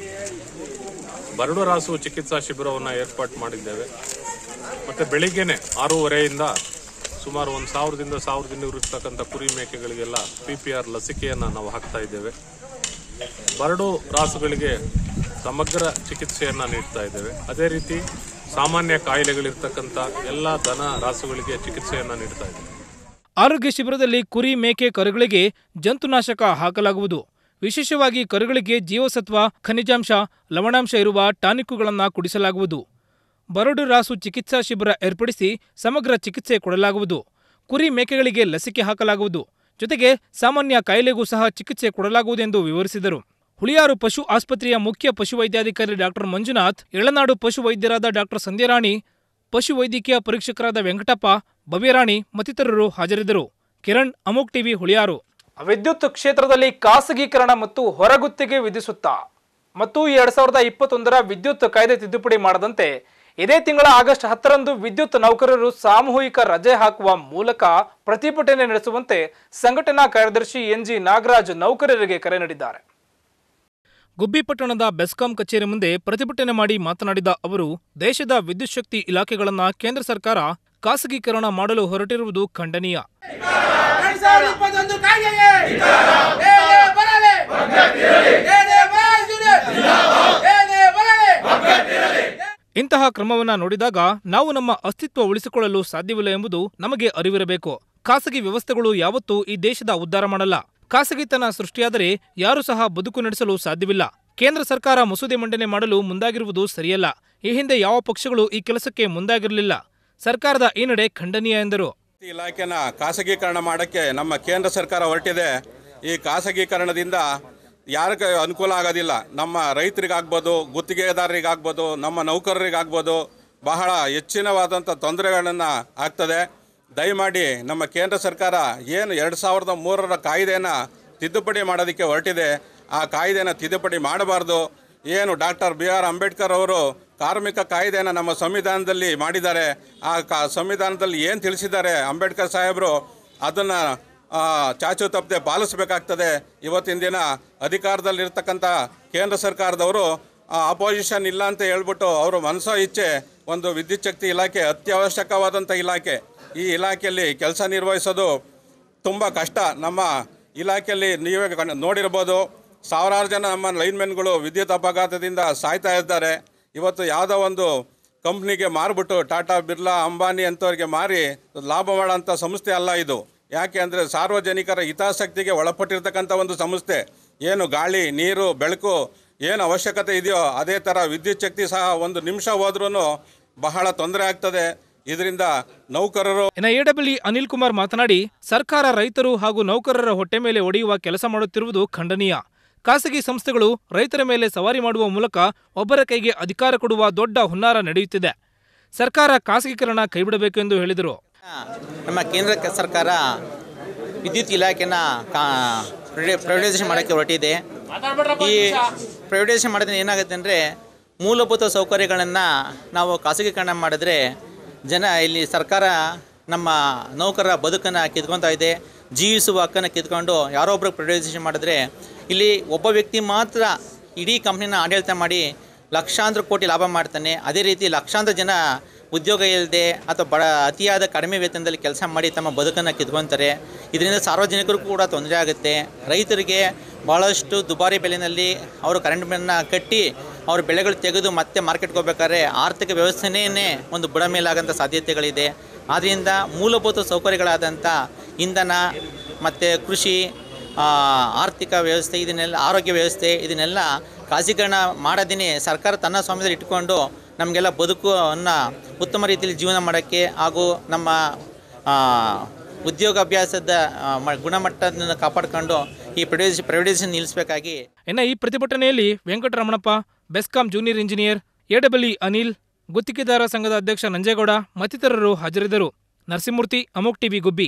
ಬರಡು ರಾಸು ಚಿಕಿತ್ಸಾ ಶಿಬಿರವನ್ನು ಏರ್ಪಾಟ್ ಮಾಡಿದ್ದೇವೆ ಮತ್ತೆ ಬೆಳಿಗ್ಗೆನೆ ಆರೂವರೆಯಿಂದ ಸುಮಾರು ಒಂದು ಸಾವಿರದಿಂದ ಸಾವಿರದ ಇನ್ನೂರು ಇರ್ತಕ್ಕಂಥ ಕುರಿ ಮೇಕೆಗಳಿಗೆಲ್ಲ ಪಿ ಪಿ ಆರ್ ಲಸಿಕೆಯನ್ನು ನಾವು ಹಾಕ್ತಾ ಇದ್ದೇವೆ ಬರಡು ರಾಸುಗಳಿಗೆ ಸಮಗ್ರ ಚಿಕಿತ್ಸೆಯನ್ನ ನೀಡ್ತಾ ಇದ್ದೇವೆ ಅದೇ ರೀತಿ ಸಾಮಾನ್ಯ ಕಾಯಿಲೆಗಳಿರ್ತಕ್ಕಂಥ ಎಲ್ಲ ದನ ರಾಸುಗಳಿಗೆ ಚಿಕಿತ್ಸೆಯನ್ನ ನೀಡ್ತಾ ಇದ್ದೇವೆ ಆರೋಗ್ಯ ಶಿಬಿರದಲ್ಲಿ ಕುರಿ ಮೇಕೆ ಕರುಗಳಿಗೆ ಜಂತುನಾಶಕ ಹಾಕಲಾಗುವುದು ವಿಶೇಷವಾಗಿ ಕರುಗಳಿಗೆ ಜೀವಸತ್ವ ಖನಿಜಾಂಶ ಲವಣಾಂಶ ಇರುವ ಟಾನಿಕ್ಕುಗಳನ್ನು ಕುಡಿಸಲಾಗುವುದು ಬರಡು ರಾಸು ಚಿಕಿತ್ಸಾ ಶಿಬಿರ ಏರ್ಪಡಿಸಿ ಸಮಗ್ರ ಚಿಕಿತ್ಸೆ ಕೊಡಲಾಗುವುದು ಕುರಿ ಮೇಕೆಗಳಿಗೆ ಲಸಿಕೆ ಹಾಕಲಾಗುವುದು ಜೊತೆಗೆ ಸಾಮಾನ್ಯ ಕಾಯಿಲೆಗೂ ಸಹ ಚಿಕಿತ್ಸೆ ಕೊಡಲಾಗುವುದೆಂದು ವಿವರಿಸಿದರು ಹುಳಿಯಾರು ಪಶು ಆಸ್ಪತ್ರೆಯ ಮುಖ್ಯ ಪಶುವೈದ್ಯಾಧಿಕಾರಿ ಡಾಕ್ಟರ್ ಮಂಜುನಾಥ್ ಎಳನಾಡು ಪಶು ವೈದ್ಯರಾದ ಡಾಕ್ಟರ್ ಸಂಧ್ಯಾರಾಣಿ ಪಶು ವೈದ್ಯಕೀಯ ಪರೀಕ್ಷಕರಾದ ವೆಂಕಟಪ್ಪ ಭವ್ಯರಾಣಿ ಮತ್ತಿತರರು ಹಾಜರಿದ್ದರು ಕಿರಣ್ ಅಮೋಕ್ ಟಿವಿ ಹುಳಿಯಾರು ವಿದ್ಯುತ್ ಕ್ಷೇತ್ರದಲ್ಲಿ ಖಾಸಗೀಕರಣ ಮತ್ತು ಹೊರಗುತ್ತಿಗೆ ವಿಧಿಸುತ್ತಾ ಮತ್ತು ಎರಡ್ ಸಾವಿರದ ಇಪ್ಪತ್ತೊಂದರ ವಿದ್ಯುತ್ ಕಾಯ್ದೆ ತಿದ್ದುಪಡಿ ಮಾಡದಂತೆ ಇದೇ ತಿಂಗಳ ಆಗಸ್ಟ್ ಹತ್ತರಂದು ವಿದ್ಯುತ್ ನೌಕರರು ಸಾಮೂಹಿಕ ರಜೆ ಹಾಕುವ ಮೂಲಕ ಪ್ರತಿಭಟನೆ ನಡೆಸುವಂತೆ ಸಂಘಟನಾ ಕಾರ್ಯದರ್ಶಿ ಎನ್ಜಿ ನಾಗರಾಜ್ ನೌಕರರಿಗೆ ಕರೆ ನೀಡಿದ್ದಾರೆ ಗುಬ್ಬಿಪಟ್ಟಣದ ಬೆಸ್ಕಾಂ ಕಚೇರಿ ಮುಂದೆ ಪ್ರತಿಭಟನೆ ಮಾಡಿ ಮಾತನಾಡಿದ ಅವರು ದೇಶದ ವಿದ್ಯುತ್ ಶಕ್ತಿ ಇಲಾಖೆಗಳನ್ನ ಕೇಂದ್ರ ಸರ್ಕಾರ ಖಾಸಗೀಕರಣ ಮಾಡಲು ಹೊರಟಿರುವುದು ಖಂಡನೀಯ ಎರಡ್ ಸಾವಿರದ ಇಪ್ಪತ್ತೊಂದು ಕಾಯ್ದೆಗೆ ಏನೇ ಬರಲಿ ಏನೇ ಬರಲಿ ಏನೇ ಬರಲಿ ಇಂತಹ ಕ್ರಮವನ್ನ ನೋಡಿದಾಗ ನಾವು ನಮ್ಮ ಅಸ್ತಿತ್ವ ಉಳಿಸಿಕೊಳ್ಳಲು ಸಾಧ್ಯವಿಲ್ಲ ಎಂಬುದು ನಮಗೆ ಅರಿವಿರಬೇಕು ಖಾಸಗಿ ವ್ಯವಸ್ಥೆಗಳು ಯಾವತ್ತೂ ಈ ದೇಶದ ಉದ್ಧಾರ ಮಾಡಲ್ಲ ಖಾಸಗಿತನ ಸೃಷ್ಟಿಯಾದರೆ ಯಾರೂ ಸಹ ಬದುಕು ನಡೆಸಲು ಸಾಧ್ಯವಿಲ್ಲ ಕೇಂದ್ರ ಸರ್ಕಾರ ಮಸೂದೆ ಮಂಡನೆ ಮಾಡಲು ಮುಂದಾಗಿರುವುದು ಸರಿಯಲ್ಲ ಈ ಹಿಂದೆ ಯಾವ ಪಕ್ಷಗಳು ಈ ಕೆಲಸಕ್ಕೆ ಮುಂದಾಗಿರಲಿಲ್ಲ ಸರ್ಕಾರದ ಈ ನಡೆ ಖಂಡನೀಯ ಎಂದರು ಇಲಾಖೆನ ಖಾಸಗೀಕರಣ ಮಾಡೋಕ್ಕೆ ನಮ್ಮ ಕೇಂದ್ರ ಸರ್ಕಾರ ಹೊರಟಿದೆ ಈ ಖಾಸಗೀಕರಣದಿಂದ ಯಾರಿಗೆ ಅನುಕೂಲ ಆಗೋದಿಲ್ಲ ನಮ್ಮ ರೈತರಿಗಾಗ್ಬೋದು ಗುತ್ತಿಗೆದಾರರಿಗಾಗ್ಬೋದು ನಮ್ಮ ನೌಕರರಿಗಾಗ್ಬೋದು ಬಹಳ ಹೆಚ್ಚಿನವಾದಂಥ ತೊಂದರೆಗಳನ್ನು ಆಗ್ತದೆ ದಯಮಾಡಿ ನಮ್ಮ ಕೇಂದ್ರ ಸರ್ಕಾರ ಏನು ಎರಡು ಸಾವಿರದ ಮೂರರ ಕಾಯ್ದೆಯನ್ನು ತಿದ್ದುಪಡಿ ಮಾಡೋದಕ್ಕೆ ಹೊರಟಿದೆ ಆ ಕಾಯ್ದೆನ ತಿದ್ದುಪಡಿ ಮಾಡಬಾರ್ದು ಏನು ಡಾಕ್ಟರ್ ಬಿ ಆರ್ ಅಂಬೇಡ್ಕರ್ ಅವರು ಕಾರ್ಮಿಕ ಕಾಯ್ದೆನ ನಮ್ಮ ಸಂವಿಧಾನದಲ್ಲಿ ಮಾಡಿದ್ದಾರೆ ಆ ಕಾ ಸಂವಿಧಾನದಲ್ಲಿ ಏನು ತಿಳಿಸಿದ್ದಾರೆ ಅಂಬೇಡ್ಕರ್ ಸಾಹೇಬರು ಅದನ್ನು ಚಾಚು ತಪ್ಪದೆ ಪಾಲಿಸಬೇಕಾಗ್ತದೆ ಇವತ್ತಿನ ದಿನ ಅಧಿಕಾರದಲ್ಲಿರ್ತಕ್ಕಂಥ ಕೇಂದ್ರ ಸರ್ಕಾರದವರು ಅಪೋಸಿಷನ್ ಇಲ್ಲ ಅಂತ ಹೇಳ್ಬಿಟ್ಟು ಅವರು ಮನಸೋ ಇಚ್ಛೆ ಒಂದು ವಿದ್ಯುತ್ ಶಕ್ತಿ ಇಲಾಖೆ ಅತ್ಯವಶ್ಯಕವಾದಂಥ ಇಲಾಖೆ ಈ ಇಲಾಖೆಯಲ್ಲಿ ಕೆಲಸ ನಿರ್ವಹಿಸೋದು ತುಂಬ ಕಷ್ಟ ನಮ್ಮ ಇಲಾಖೆಯಲ್ಲಿ ನೀವೇ ಕಣ್- ನೋಡಿರ್ಬೋದು ಸಾವಿರಾರು ಜನ ನಮ್ಮ ಲೈನ್ಮೆನ್ಗಳು ವಿದ್ಯುತ್ ಅಪಘಾತದಿಂದ ಸಾಯ್ತಾ ಇದ್ದಾರೆ ಇವತ್ತು ಯಾವುದೋ ಒಂದು ಕಂಪ್ನಿಗೆ ಮಾರಿಬಿಟ್ಟು ಟಾಟಾ ಬಿರ್ಲಾ ಅಂಬಾನಿ ಅಂಥವ್ರಿಗೆ ಮಾರಿ ಲಾಭ ಮಾಡೋಂಥ ಸಂಸ್ಥೆ ಅಲ್ಲ ಇದು ಯಾಕೆ ಅಂದರೆ ಸಾರ್ವಜನಿಕರ ಹಿತಾಸಕ್ತಿಗೆ ಒಳಪಟ್ಟಿರ್ತಕ್ಕಂಥ ಒಂದು ಸಂಸ್ಥೆ ಏನು ಗಾಳಿ ನೀರು ಬೆಳಕು ಏನು ಅವಶ್ಯಕತೆ ಇದೆಯೋ ಅದೇ ಥರ ವಿದ್ಯುತ್ ಶಕ್ತಿ ಸಹ ಒಂದು ನಿಮಿಷ ಹೋದ್ರೂ ಬಹಳ ತೊಂದರೆ ಆಗ್ತದೆ ಇದರಿಂದ ನೌಕರರು ಇನ್ನು ಎಡಬ್ಲ್ಯೂ ಅನಿಲ್ ಕುಮಾರ್ ಮಾತನಾಡಿ ಸರ್ಕಾರ ರೈತರು ಹಾಗೂ ನೌಕರರ ಹೊಟ್ಟೆ ಮೇಲೆ ಒಡೆಯುವ ಕೆಲಸ ಮಾಡುತ್ತಿರುವುದು ಖಂಡನೀಯ ಖಾಸಗಿ ಸಂಸ್ಥೆಗಳು ರೈತರ ಮೇಲೆ ಸವಾರಿ ಮಾಡುವ ಮೂಲಕ ಒಬ್ಬರ ಕೈಗೆ ಅಧಿಕಾರ ಕೊಡುವ ದೊಡ್ಡ ಹುನ್ನಾರ ನಡೆಯುತ್ತಿದೆ ಸರ್ಕಾರ ಖಾಸಗೀಕರಣ ಕೈಬಿಡಬೇಕು ಎಂದು ಹೇಳಿದರು ನಮ್ಮ ಕೇಂದ್ರ ಕ- ಸರ್ಕಾರ ವಿದ್ಯುತ್ ಇಲಾಖೆನ ಕಾ ಪ್ರೈವೇಟೈಸೇಷನ್ ಮಾಡೋಕ್ಕೆ ಹೊರಟಿದೆ ಈ ಪ್ರೈವೇಟೈಸೇಷನ್ ಮಾಡೋದ್ರಿಂದ ಏನಾಗುತ್ತೆ ಅಂದರೆ ಮೂಲಭೂತ ಸೌಕರ್ಯಗಳನ್ನು ನಾವು ಖಾಸಗೀಕರಣ ಮಾಡಿದ್ರೆ ಜನ ಇಲ್ಲಿ ಸರ್ಕಾರ ನಮ್ಮ ನೌಕರರ ಬದುಕನ್ನು ಕಿತ್ಕೊತಾ ಇದೆ ಜೀವಿಸುವ ಹಕ್ಕನ್ನು ಕಿತ್ಕೊಂಡು ಯಾರೋ ಒಬ್ಬರು ಪ್ರೈವೇಟೈಸೇಷನ್ ಮಾಡಿದ್ರೆ ಇಲ್ಲಿ ಒಬ್ಬ ವ್ಯಕ್ತಿ ಮಾತ್ರ ಇಡೀ ಕಂಪ್ನಿನ ಆಡಳಿತ ಮಾಡಿ ಲಕ್ಷಾಂತರ ಕೋಟಿ ಲಾಭ ಮಾಡ್ತಾನೆ ಅದೇ ರೀತಿ ಲಕ್ಷಾಂತರ ಜನ ಉದ್ಯೋಗ ಇಲ್ಲದೆ ಅಥವಾ ಬಡ ಅತಿಯಾದ ಕಡಿಮೆ ವೇತನದಲ್ಲಿ ಕೆಲಸ ಮಾಡಿ ತಮ್ಮ ಬದುಕನ್ನು ಕಿತ್ಕೊತಾರೆ ಇದರಿಂದ ಸಾರ್ವಜನಿಕರಿಗೂ ಕೂಡ ತೊಂದರೆ ಆಗುತ್ತೆ ರೈತರಿಗೆ ಭಾಳಷ್ಟು ದುಬಾರಿ ಬೆಲೆಯಲ್ಲಿ ಅವರು ಕರೆಂಟ್ ಬಿಲ್ಲನ್ನು ಕಟ್ಟಿ ಅವ್ರ ಬೆಳೆಗಳು ತೆಗೆದು ಮತ್ತೆ ಮಾರ್ಕೆಟ್ಗೆ ಹೋಗ್ಬೇಕಾದ್ರೆ ಆರ್ಥಿಕ ವ್ಯವಸ್ಥೆನೇ ಒಂದು ಬುಡ ಮೇಲಾಗೋಂಥ ಸಾಧ್ಯತೆಗಳಿದೆ ಆದ್ದರಿಂದ ಮೂಲಭೂತ ಸೌಕರ್ಯಗಳಾದಂಥ ಇಂಧನ ಮತ್ತು ಕೃಷಿ ಆ, ಆರ್ಥಿಕ ವ್ಯವಸ್ಥೆ ಇದನ್ನೆಲ್ಲ ಆರೋಗ್ಯ ವ್ಯವಸ್ಥೆ ಇದನ್ನೆಲ್ಲ ಖಾಸಗೀಕರಣ ಮಾಡೋದೇ ಸರ್ಕಾರ ತನ್ನ ಸ್ವಾಮ್ಯದಲ್ಲಿ ಇಟ್ಕೊಂಡು ನಮಗೆಲ್ಲ ಬದುಕನ್ನು ಉತ್ತಮ ರೀತಿಯಲ್ಲಿ ಜೀವನ ಮಾಡೋಕ್ಕೆ ಹಾಗೂ ನಮ್ಮ ಆ, ಉದ್ಯೋಗಾಭ್ಯಾಸದ ಆ, ಮ- ಗುಣಮಟ್ಟವನ್ನು ಕಾಪಾಡಿಕೊಂಡು ಈ ಪ್ರೈವೇಟೈಸೇಷನ್ ಪ್ರೈವೇಟೈಸೇಷನ್ ನಿಲ್ಲಿಸಬೇಕಾಗಿ ಇನ್ನು ಈ ಪ್ರತಿಭಟನೆಯಲ್ಲಿ Venkataramanappa BESCOM junior engineer AW Anil ಗುತ್ತಿಗೆದಾರ ಸಂಘದ ಅಧ್ಯಕ್ಷ ನಂಜೇಗೌಡ ಮತ್ತಿತರರು ಹಾಜರಿದ್ದರು ನರಸಿಂಹಮೂರ್ತಿ ಅಮೋಕ್ ಟಿವಿ ಗುಬ್ಬಿ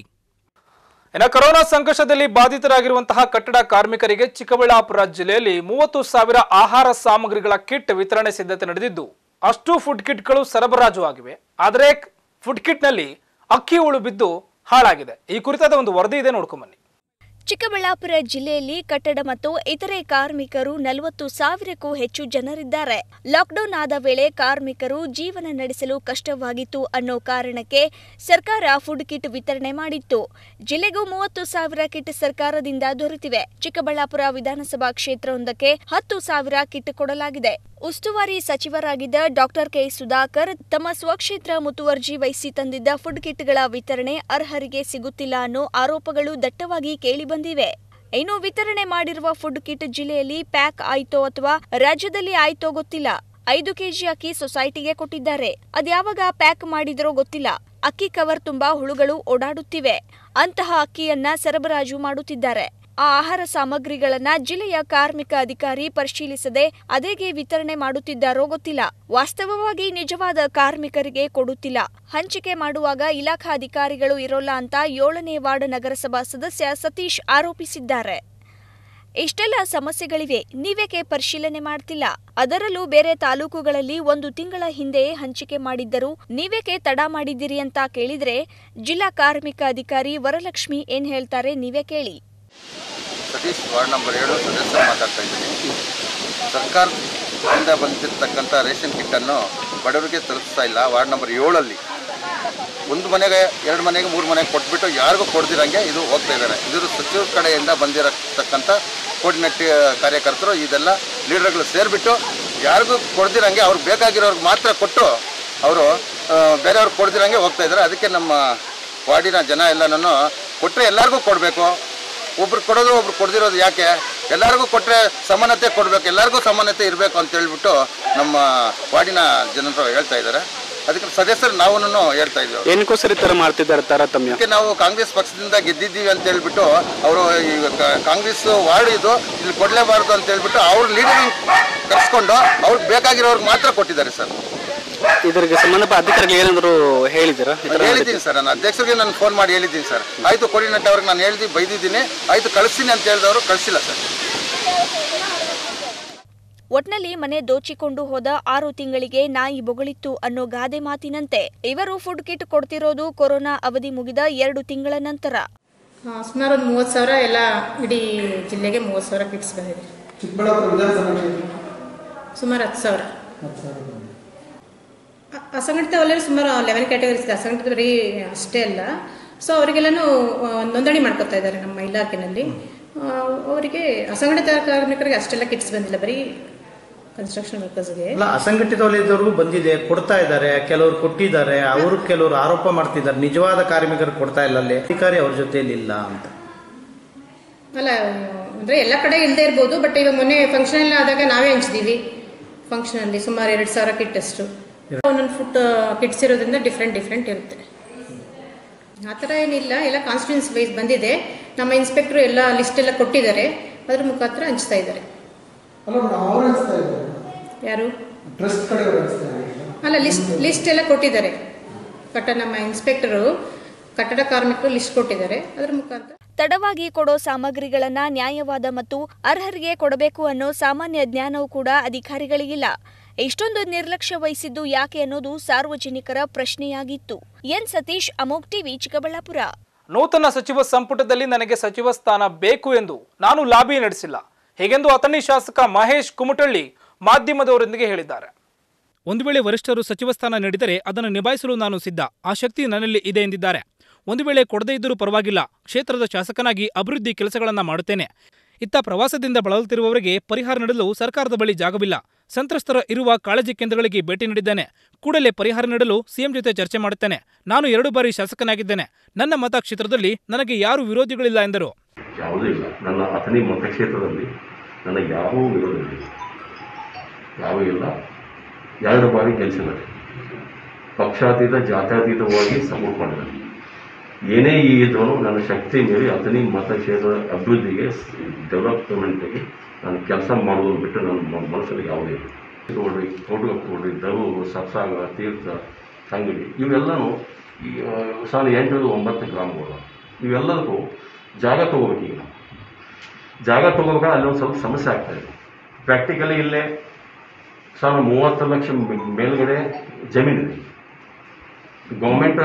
ಇನ್ನು ಕೊರೋನಾ ಸಂಕಷ್ಟದಲ್ಲಿ ಬಾಧಿತರಾಗಿರುವಂತಹ ಕಟ್ಟಡ ಕಾರ್ಮಿಕರಿಗೆ ಚಿಕ್ಕಬಳ್ಳಾಪುರ ಜಿಲ್ಲೆಯಲ್ಲಿ ಮೂವತ್ತು ಸಾವಿರ ಆಹಾರ ಸಾಮಗ್ರಿಗಳ ಕಿಟ್ ವಿತರಣೆ ಸಿದ್ಧತೆ ನಡೆದಿದ್ದು ಅಷ್ಟು ಫುಡ್ ಕಿಟ್ಗಳು ಸರಬರಾಜು ಆಗಿವೆ ಆದರೆ ಫುಡ್ ಕಿಟ್ನಲ್ಲಿ ಅಕ್ಕಿ ಹುಳು ಬಿದ್ದು ಹಾಳಾಗಿದೆ ಈ ಕುರಿತಾದ ಒಂದು ವರದಿ ಇದೆ ನೋಡ್ಕೊಂಬನ್ನಿ ಚಿಕ್ಕಬಳ್ಳಾಪುರ ಜಿಲ್ಲೆಯಲ್ಲಿ ಕಟ್ಟಡ ಮತ್ತು ಇತರೆ ಕಾರ್ಮಿಕರು ನಲವತ್ತು ಸಾವಿರಕ್ಕೂ ಹೆಚ್ಚು ಜನರಿದ್ದಾರೆ ಲಾಕ್ಡೌನ್ ಆದ ವೇಳೆ ಕಾರ್ಮಿಕರು ಜೀವನ ನಡೆಸಲು ಕಷ್ಟವಾಗಿತ್ತು ಅನ್ನೋ ಕಾರಣಕ್ಕೆ ಸರ್ಕಾರ ಫುಡ್ ಕಿಟ್ ವಿತರಣೆ ಮಾಡಿತ್ತು ಜಿಲ್ಲೆಗೂ ಮೂವತ್ತು ಸಾವಿರ ಕಿಟ್ ಸರ್ಕಾರದಿಂದ ದೊರೆತಿವೆ ಚಿಕ್ಕಬಳ್ಳಾಪುರ ವಿಧಾನಸಭಾ ಕ್ಷೇತ್ರವೊಂದಕ್ಕೆ ಹತ್ತು ಸಾವಿರ ಕಿಟ್ ಕೊಡಲಾಗಿದೆ ಉಸ್ತುವಾರಿ ಸಚಿವರಾಗಿದ್ದ ಡಾಕ್ಟರ್ ಕೆ ಸುಧಾಕರ್ ತಮ್ಮ ಸ್ವಕ್ಷೇತ್ರ ಮುತುವರ್ಜಿ ವಹಿಸಿ ತಂದಿದ್ದ ಫುಡ್ ಕಿಟ್ಗಳ ವಿತರಣೆ ಅರ್ಹರಿಗೆ ಸಿಗುತ್ತಿಲ್ಲ ಅನ್ನೋ ಆರೋಪಗಳು ದಟ್ಟವಾಗಿ ಕೇಳಿಬಂದಿವೆ ಇನ್ನು ವಿತರಣೆ ಮಾಡಿರುವ ಫುಡ್ ಕಿಟ್ ಜಿಲ್ಲೆಯಲ್ಲಿ ಪ್ಯಾಕ್ ಆಯ್ತೋ ಅಥವಾ ರಾಜ್ಯದಲ್ಲಿ ಆಯ್ತೋ ಗೊತ್ತಿಲ್ಲ ಐದು ಕೆಜಿ ಅಕ್ಕಿ ಸೊಸೈಟಿಗೆ ಕೊಟ್ಟಿದ್ದಾರೆ ಅದ್ಯಾವಾಗ ಪ್ಯಾಕ್ ಮಾಡಿದ್ರೋ ಗೊತ್ತಿಲ್ಲ ಅಕ್ಕಿ ಕವರ್ ತುಂಬಾ ಹುಳುಗಳು ಓಡಾಡುತ್ತಿವೆ ಅಂತಹ ಅಕ್ಕಿಯನ್ನ ಸರಬರಾಜು ಮಾಡುತ್ತಿದ್ದಾರೆ ಆ ಆಹಾರ ಸಾಮಗ್ರಿಗಳನ್ನ ಜಿಲ್ಲೆಯ ಕಾರ್ಮಿಕ ಅಧಿಕಾರಿ ಪರಿಶೀಲಿಸದೆ ಅದೇಗೆ ವಿತರಣೆ ಮಾಡುತ್ತಿದ್ದಾರೋ ಗೊತ್ತಿಲ್ಲ ವಾಸ್ತವವಾಗಿ ನಿಜವಾದ ಕಾರ್ಮಿಕರಿಗೆ ಕೊಡುತ್ತಿಲ್ಲ ಹಂಚಿಕೆ ಮಾಡುವಾಗ ಇಲಾಖಾ ಅಧಿಕಾರಿಗಳು ಇರೋಲ್ಲ ಅಂತ ಏಳನೇ ವಾರ್ಡ್ ನಗರಸಭಾ ಸದಸ್ಯ ಸತೀಶ್ ಆರೋಪಿಸಿದ್ದಾರೆ ಇಷ್ಟೆಲ್ಲ ಸಮಸ್ಯೆಗಳಿವೆ ನೀವೇಕೆ ಪರಿಶೀಲನೆ ಮಾಡ್ತಿಲ್ಲ ಅದರಲ್ಲೂ ಬೇರೆ ತಾಲೂಕುಗಳಲ್ಲಿ ಒಂದು ತಿಂಗಳ ಹಿಂದೆಯೇ ಹಂಚಿಕೆ ಮಾಡಿದ್ದರು ನೀವೇಕೆ ತಡ ಮಾಡಿದ್ದೀರಿ ಅಂತ ಕೇಳಿದ್ರೆ ಜಿಲ್ಲಾ ಕಾರ್ಮಿಕ ಅಧಿಕಾರಿ ವರಲಕ್ಷ್ಮಿ ಏನ್ ಹೇಳ್ತಾರೆ ನೀವೇ ಕೇಳಿ ಸತೀಶ್ ವಾರ್ಡ್ ನಂಬರ್ ಏಳು ಸದಸ್ಯ ಮಾತಾಡ್ತಾ ಇದ್ದೀನಿ ಸರ್ಕಾರದಿಂದ ಬಂದಿರತಕ್ಕಂಥ ರೇಷನ್ ಕಿಟ್ಟನ್ನು ಬಡವರಿಗೆ ತಲುಪಿಸ್ತಾ ಇಲ್ಲ ವಾರ್ಡ್ ನಂಬರ್ ಏಳಲ್ಲಿ ಒಂದು ಮನೆಗೆ ಎರಡು ಮನೆಗೆ ಮೂರು ಮನೆಗೆ ಕೊಟ್ಬಿಟ್ಟು ಯಾರಿಗೂ ಕೊಡ್ದಿರಂಗೆ ಇದು ಹೋಗ್ತಾ ಇದ್ದಾರೆ ಇದ್ರ ಸಚಿವರ ಕಡೆಯಿಂದ ಬಂದಿರತಕ್ಕಂಥ ಕೋರ್ಡಿನೇಟ್ ಕಾರ್ಯಕರ್ತರು ಇದೆಲ್ಲ ಲೀಡರ್ಗಳು ಸೇರಿಬಿಟ್ಟು ಯಾರಿಗೂ ಕೊಡ್ದಿರಂಗೆ ಅವ್ರಿಗೆ ಬೇಕಾಗಿರೋರ್ಗೆ ಮಾತ್ರ ಕೊಟ್ಟು ಅವರು ಬೇರೆಯವ್ರಿಗೆ ಕೊಡ್ದಿರಂಗೆ ಹೋಗ್ತಾ ಇದ್ದಾರೆ ಅದಕ್ಕೆ ನಮ್ಮ ವಾರ್ಡಿನ ಜನ ಎಲ್ಲನೂ ಕೊಟ್ಟರೆ ಎಲ್ಲರಿಗೂ ಕೊಡಬೇಕು ಒಬ್ರು ಕೊಡೋದು ಒಬ್ರು ಕೊಡ್ದಿರೋದು ಯಾಕೆ ಎಲ್ಲರಿಗೂ ಕೊಟ್ಟರೆ ಸಮಾನತೆ ಕೊಡಬೇಕು ಎಲ್ಲರಿಗೂ ಸಮಾನತೆ ಇರಬೇಕು ಅಂತ ಹೇಳ್ಬಿಟ್ಟು ನಮ್ಮ ವಾರ್ಡಿನ ಜನರು ಹೇಳ್ತಾ ಇದ್ದಾರೆ ಅದಕ್ಕೆ ಸದಸ್ಯರು ನಾವು ಹೇಳ್ತಾ ಇದ್ದೀವಿ ಏನಕ್ಕೋಸ್ಕರ ಈ ಥರ ಮಾಡ್ತಿದ್ದಾರೆ ತಾರತಮ್ಯ ಅದಕ್ಕೆ ನಾವು ಕಾಂಗ್ರೆಸ್ ಪಕ್ಷದಿಂದ ಗೆದ್ದಿದ್ದೀವಿ ಅಂತ ಹೇಳ್ಬಿಟ್ಟು ಅವರು ಈ ಕ- ಕಾಂಗ್ರೆಸ್ ವಾರ್ಡ್ ಇದು ಇಲ್ಲಿ ಕೊಡಲೇಬಾರ್ದು ಅಂತ ಹೇಳ್ಬಿಟ್ಟು ಅವ್ರ ಲೀಡರ್ ಕರ್ಸ್ಕೊಂಡು ಅವ್ರಿಗೆ ಬೇಕಾಗಿರೋರ್ಗೆ ಮಾತ್ರ ಕೊಟ್ಟಿದ್ದಾರೆ ಸರ್ ಇದರಿಗೆ ಸಂಬಂಧಪಟ್ಟ ಅಧಿಕಾರಿಗಳು ಏನಾದರೂ ಹೇಳಿದ್ದೀರಾ ಈ ಥರ ಹೇಳಿದ್ದೀನಿ ಸರ್ ನಾನು ಅಧ್ಯಕ್ಷರಿಗೆ ನಾನು ಫೋನ್ ಮಾಡಿ ಹೇಳಿದ್ದೀನಿ ಸರ್ ಆಯಿತು ಕೋರ್ಡಿನೇಟ್ ಅವ್ರಿಗೆ ನಾನು ಹೇಳಿದ್ದು ಬೈದಿದ್ದೀನಿ ಆಯಿತು ಕಳಿಸ್ತೀನಿ ಅಂತ ಹೇಳಿದವರು ಕಳಿಸಿಲ್ಲ ಸರ್ ಒಟ್ನಲ್ಲಿ ಮನೆ ದೋಚಿಕೊಂಡು ಹೋದ ಆರು ತಿಂಗಳಿಗೆ ನಾಯಿ ಬೊಗಳಿತ್ತು ಅನ್ನೋ ಗಾದೆ ಮಾತಿನಂತೆ ಇವರು ಫುಡ್ ಕಿಟ್ ಕೊಡ್ತಿರೋದು ಕೊರೋನಾ ಅವಧಿ ಮುಗಿದ ಎರಡು ತಿಂಗಳ ನಂತರ ಆ, ಸುಮಾರು ಒಂದು ಮೂವತ್ತು ಸಾವಿರ ಎಲ್ಲ ಇಡೀ ಜಿಲ್ಲೆಗೆ ಮೂವತ್ತು ಸಾವಿರ ಕಿಟ್ಸ್ ಬಂದಿದೆ ಚಿಕ್ಕಬಳ್ಳಾಪುರ ವಿಧಾನಸಭಾ ಕ್ಷೇತ್ರ ಸುಮಾರು ಹತ್ತು ಸಾವಿರ ಅ- ಅಸಂಘಟಿತ ವಲಯದಲ್ಲಿ ಸುಮಾರು ಲೆವೆನ್ ಕ್ಯಾಟಗರೀಸ್ ಇದೆ ಅಸಂಘಟಿತ ಬರೀ ಅಷ್ಟೇ ಅಲ್ಲ ಸೊ ಅವರಿಗೆಲ್ಲನೂ ಆ, ನೋಂದಣಿ ಮಾಡ್ಕೊತಾ ಇದ್ದಾರೆ ನಮ್ಮ ಇಲಾಖೆನಲ್ಲಿ ಆ, ಅವರಿಗೆ ಅಸಂಘಟಿತ ಕಾರ್ಮಿಕರಿಗೆ ಅಷ್ಟೆಲ್ಲ ಕಿಟ್ಸ್ ಬಂದಿಲ್ಲ ಬರೀ ಕನ್ಸ್ಟ್ರಕ್ಷನ್ ವರ್ಕರ್ಸ್ಗೆ ಅಲ್ಲ ಅಸಂಘಟಿತ ವಲಯದವ್ರಿಗೂ ಬಂದಿದೆ ಕೊಡ್ತಾ ಇದ್ದಾರೆ ಕೆಲವರು ಕೊಟ್ಟಿದ್ದಾರೆ ಅವರು ಕೆಲವರು ಆರೋಪ ಮಾಡ್ತಿದ್ದಾರೆ ನಿಜವಾದ ಕಾರ್ಮಿಕರು ಕೊಡ್ತಾ ಇಲ್ಲ ಅಲ್ಲಿ ಅಧಿಕಾರಿ ಅವ್ರ ಜೊತೆಯಲ್ಲಿ ಇಲ್ಲ ಅಂತ ಅಲ್ಲ ಅಂದರೆ ಎಲ್ಲ ಕಡೆ ಇಲ್ಲದೆ ಇರ್ಬೋದು ಬಟ್ ಇವಾಗ ಮೊನ್ನೆ ಫಂಕ್ಷನ್ ಎಲ್ಲ ಆದಾಗ ನಾವೇ ಹಂಚಿದೀವಿ ಫಂಕ್ಷನಲ್ಲಿ ಸುಮಾರು ಎರಡು ಸಾವಿರ ಕಿಟ್ ಅಷ್ಟು ಒಂದೊಂದು ಫುಡ್ ಕಿಟ್ಸ್ ಇರೋದ್ರಿಂದ ಡಿಫ್ರೆಂಟ್ ಡಿಫ್ರೆಂಟ್ ಇರುತ್ತೆ ಆ ಥರ ಏನಿಲ್ಲ ಎಲ್ಲ ಕಾನ್ಸ್ಟಿಟ್ಯೂನ್ಸ್ ವೈಸ್ ಬಂದಿದೆ ನಮ್ಮ ಇನ್ಸ್ಪೆಕ್ಟ್ರು ಎಲ್ಲ ಲಿಸ್ಟ್ ಎಲ್ಲ ಕೊಟ್ಟಿದ್ದಾರೆ ಅದ್ರ ಮುಖಾಂತರ ಹಂಚ್ತಾ ಇದ್ದಾರೆ ಅಲ್ಲ ಮೇಡಮ್ ಅವ್ರು ಅನಿಸ್ತಾ ಇದ್ದಾರೆ ಯಾರು ಟ್ರಸ್ಟ್ ಕಡೆಯವರು ಅನಿಸ್ತಾ ಇದ್ದಾರೆ ಅಲ್ಲ ಲಿಸ್ಟ್ ಲಿಸ್ಟ್ ಎಲ್ಲ ಕೊಟ್ಟಿದ್ದಾರೆ ಕಟ್ಟ ನಮ್ಮ ಇನ್ಸ್ಪೆಕ್ಟರು ಕಟ್ಟಡ ಕಾರ್ಮಿಕರು ಲಿಸ್ಟ್ ಕೊಟ್ಟಿದ್ದಾರೆ ಅದ್ರ ಮುಖಾಂತರ ತಡವಾಗಿ ಕೊಡೋ ಸಾಮಗ್ರಿಗಳನ್ನ ನ್ಯಾಯವಾದ ಮತ್ತು ಅರ್ಹರಿಗೆ ಕೊಡಬೇಕು ಅನ್ನೋ ಸಾಮಾನ್ಯ ಜ್ಞಾನವೂ ಕೂಡ ಅಧಿಕಾರಿಗಳಿಗಿಲ್ಲ ಇಷ್ಟೊಂದು ನಿರ್ಲಕ್ಷ್ಯ ವಹಿಸಿದ್ದು ಯಾಕೆ ಅನ್ನೋದು ಸಾರ್ವಜನಿಕರ ಪ್ರಶ್ನೆಯಾಗಿತ್ತು ಎನ್ ಸತೀಶ್ ಅಮೋಕ್ ಟಿವಿ ಚಿಕ್ಕಬಳ್ಳಾಪುರ ನೂತನ ಸಚಿವ ಸಂಪುಟದಲ್ಲಿ ನನಗೆ ಸಚಿವ ಸ್ಥಾನ ಬೇಕು ಎಂದು ನಾನು ಲಾಬಿ ನಡೆಸಿಲ್ಲ ಹೀಗೆಂದು ಅಥಣಿ ಶಾಸಕ ಮಹೇಶ್ ಕುಮಟಳ್ಳಿ ಮಾಧ್ಯಮದವರೊಂದಿಗೆ ಹೇಳಿದ್ದಾರೆ ಒಂದು ವೇಳೆ ವರಿಷ್ಠರು ಸಚಿವ ಸ್ಥಾನ ನೀಡಿದರೆ ಅದನ್ನು ನಿಭಾಯಿಸಲು ನಾನು ಸಿದ್ಧ ಆ ಶಕ್ತಿ ನನ್ನಲ್ಲಿ ಇದೆ ಎಂದಿದ್ದಾರೆ ಒಂದು ವೇಳೆ ಕೊಡದೇ ಇದ್ದರೂ ಪರವಾಗಿಲ್ಲ ಕ್ಷೇತ್ರದ ಶಾಸಕನಾಗಿ ಅಭಿವೃದ್ಧಿ ಕೆಲಸಗಳನ್ನು ಮಾಡುತ್ತೇನೆ ಇತ್ತ ಪ್ರವಾಸದಿಂದ ಬಳಲುತ್ತಿರುವವರಿಗೆ ಪರಿಹಾರ ನೀಡಲು ಸರ್ಕಾರದ ಬಳಿ ಜಾಗವಿಲ್ಲ ಸಂತ್ರಸ್ತರ ಇರುವ ಕಾಳಜಿ ಕೇಂದ್ರಗಳಿಗೆ ಭೇಟಿ ನೀಡಿದ್ದೇನೆ ಕೂಡಲೇ ಪರಿಹಾರ ನೀಡಲು ಸಿಎಂ ಜೊತೆ ಚರ್ಚೆ ಮಾಡುತ್ತೇನೆ ನಾನು ಎರಡು ಬಾರಿ ಶಾಸಕನಾಗಿದ್ದೇನೆ ನನ್ನ ಮತ ಕ್ಷೇತ್ರದಲ್ಲಿ ನನಗೆ ಯಾರು ವಿರೋಧಿಗಳಿಲ್ಲ ಎಂದರು ಯಾವುದೂ ಇಲ್ಲ ನನ್ನ ಅಥಣಿ ಮತಕ್ಷೇತ್ರದಲ್ಲಿ ನನಗೆ ಯಾವ ವಿರೋಧ ಇಲ್ಲ ಯಾವ ಇಲ್ಲ ಎರಡು ಬಾರಿ ಗೆಲ್ಲಿಸಿದ್ದಾರೆ ಪಕ್ಷಾತೀತ ಜಾತ್ಯತೀತವಾಗಿ ಸಪೋರ್ಟ್ ಮಾಡಿದ್ದಾರೆ ಏನೇ ಈ ಇದ್ರೂ ನನ್ನ ಶಕ್ತಿ ಮೀರಿ ಅಥಣಿ ಮತಕ್ಷೇತ್ರದ ಅಭಿವೃದ್ಧಿಗೆ ಡೆವಲಪ್ಮೆಂಟ್ಗೆ ನಾನು ಕೆಲಸ ಮಾಡೋದು ಬಿಟ್ಟು ನನ್ನ ಮ- ಮನಸ್ಸಲ್ಲಿ ಯಾವುದೇ ಇಲ್ಲ ಕೊಡ್ರಿ ತೋಟಗಪ್ಪ ಕೊಡ್ರಿ ದರೂರು ಸತ್ಸಾಗ ತೀರ್ಥ ಸಂಗಡಿ ಇವೆಲ್ಲನೂ ಈ ಆ, ಸಾಲ ಎಂಟು ಒಂಬತ್ತು ಗ್ರಾಮಗಳು ಇವೆಲ್ಲದಕ್ಕೂ ಜಾಗ ತೊಗೋಬೇಕು ಈಗ ನಾವು ಜಾಗ ತೊಗೋಬೇಕಾದ್ರೆ ಅಲ್ಲಿ ಒಂದು ಸ್ವಲ್ಪ ಸಮಸ್ಯೆ ಆಗ್ತಾ ಇದೆ ಪ್ರಾಕ್ಟಿಕಲಿ ಇಲ್ಲೇ ಸಾವಿರ ಮೂವತ್ತು ಲಕ್ಷ ಮೇ- ಮೇಲ್ಗಡೆ ಜಮೀನಿದೆ ಗೌರ್ಮೆಂಟ್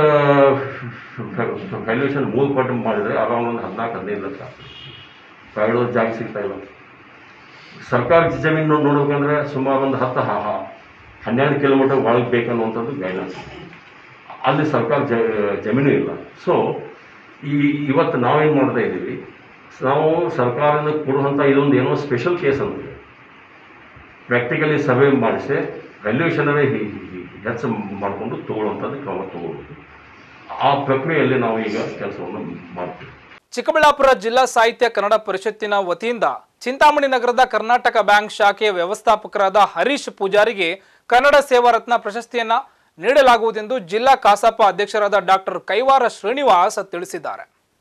ವ್ಯಾಲ್ಯೂಷನ್ ಮೂರು ಪಟ್ಟು ಮಾಡಿದರೆ ಅರೌಂಡ್ ಒಂದು ಹದಿನಾಲ್ಕು ಹದಿನೈದು ಲಕ್ಷ ಆಗ್ತದೆ ಪ್ರೈವೇಟ್ ಜಾಗ ಸಿಗ್ತಾ ಇಲ್ಲ ಸರ್ಕಾರಿ ಜಮೀನು ನೋಡ್ಬೇಕಂದ್ರೆ ಸುಮಾರು ಒಂದು ಹತ್ತು ಹ- ಹ- ಹನ್ನೆರಡು ಕಿಲೋಮೀಟರ್ ಒಳಗೆ ಬೇಕನ್ನುವಂಥದ್ದು ಗೈಡ್ಲೈನ್ಸ್ ಅಲ್ಲಿ ಸರ್ಕಾರ ಜ ಜಮೀನು ಇಲ್ಲ ಸೊ ಈ ಇವತ್ತು ನಾವೇನು ಮಾಡ್ತಾ ಇದ್ದೀವಿ ನಾವು ಸರ್ಕಾರದಿಂದ ಕೊಡುವಂಥ ಇದೊಂದು ಏನೋ ಸ್ಪೆಷಲ್ ಕೇಸ್ ಅಂತಿದೆ ಪ್ರಾಕ್ಟಿಕಲಿ ಸರ್ವೆ ಮಾಡಿಸಿ ವ್ಯಾಲ್ಯೂಷನವೇ ಹೆಚ್ಚು ಮಾಡಿಕೊಂಡು ತಗೊಳ್ಳುವಂಥದ್ದು ಕ್ರಮ ತಗೊಳ್ಬೇಕು ಆ ಪ್ರಕ್ರಿಯೆಯಲ್ಲಿ ನಾವು ಈಗ ಕೆಲಸವನ್ನು ಮಾಡ್ತೀವಿ ಚಿಕ್ಕಬಳ್ಳಾಪುರ ಜಿಲ್ಲಾ ಸಾಹಿತ್ಯ ಕನ್ನಡ ಪರಿಷತ್ತಿನ ವತಿಯಿಂದ ಚಿಂತಾಮಣಿ ನಗರದ ಕರ್ನಾಟಕ ಬ್ಯಾಂಕ್ ಶಾಖೆಯ ವ್ಯವಸ್ಥಾಪಕರಾದ ಹರೀಶ್ ಪೂಜಾರಿಗೆ ಕನ್ನಡ ಸೇವಾ ರತ್ನ ಪ್ರಶಸ್ತಿಯನ್ನ ನೀಡಲಾಗುವುದೆಂದು ಜಿಲ್ಲಾ ಕಸಾಪ ಅಧ್ಯಕ್ಷರಾದ ಡಾಕ್ಟರ್ ಕೈವಾರ ಶ್ರೀನಿವಾಸ್ ತಿಳಿಸಿದ್ದಾರೆ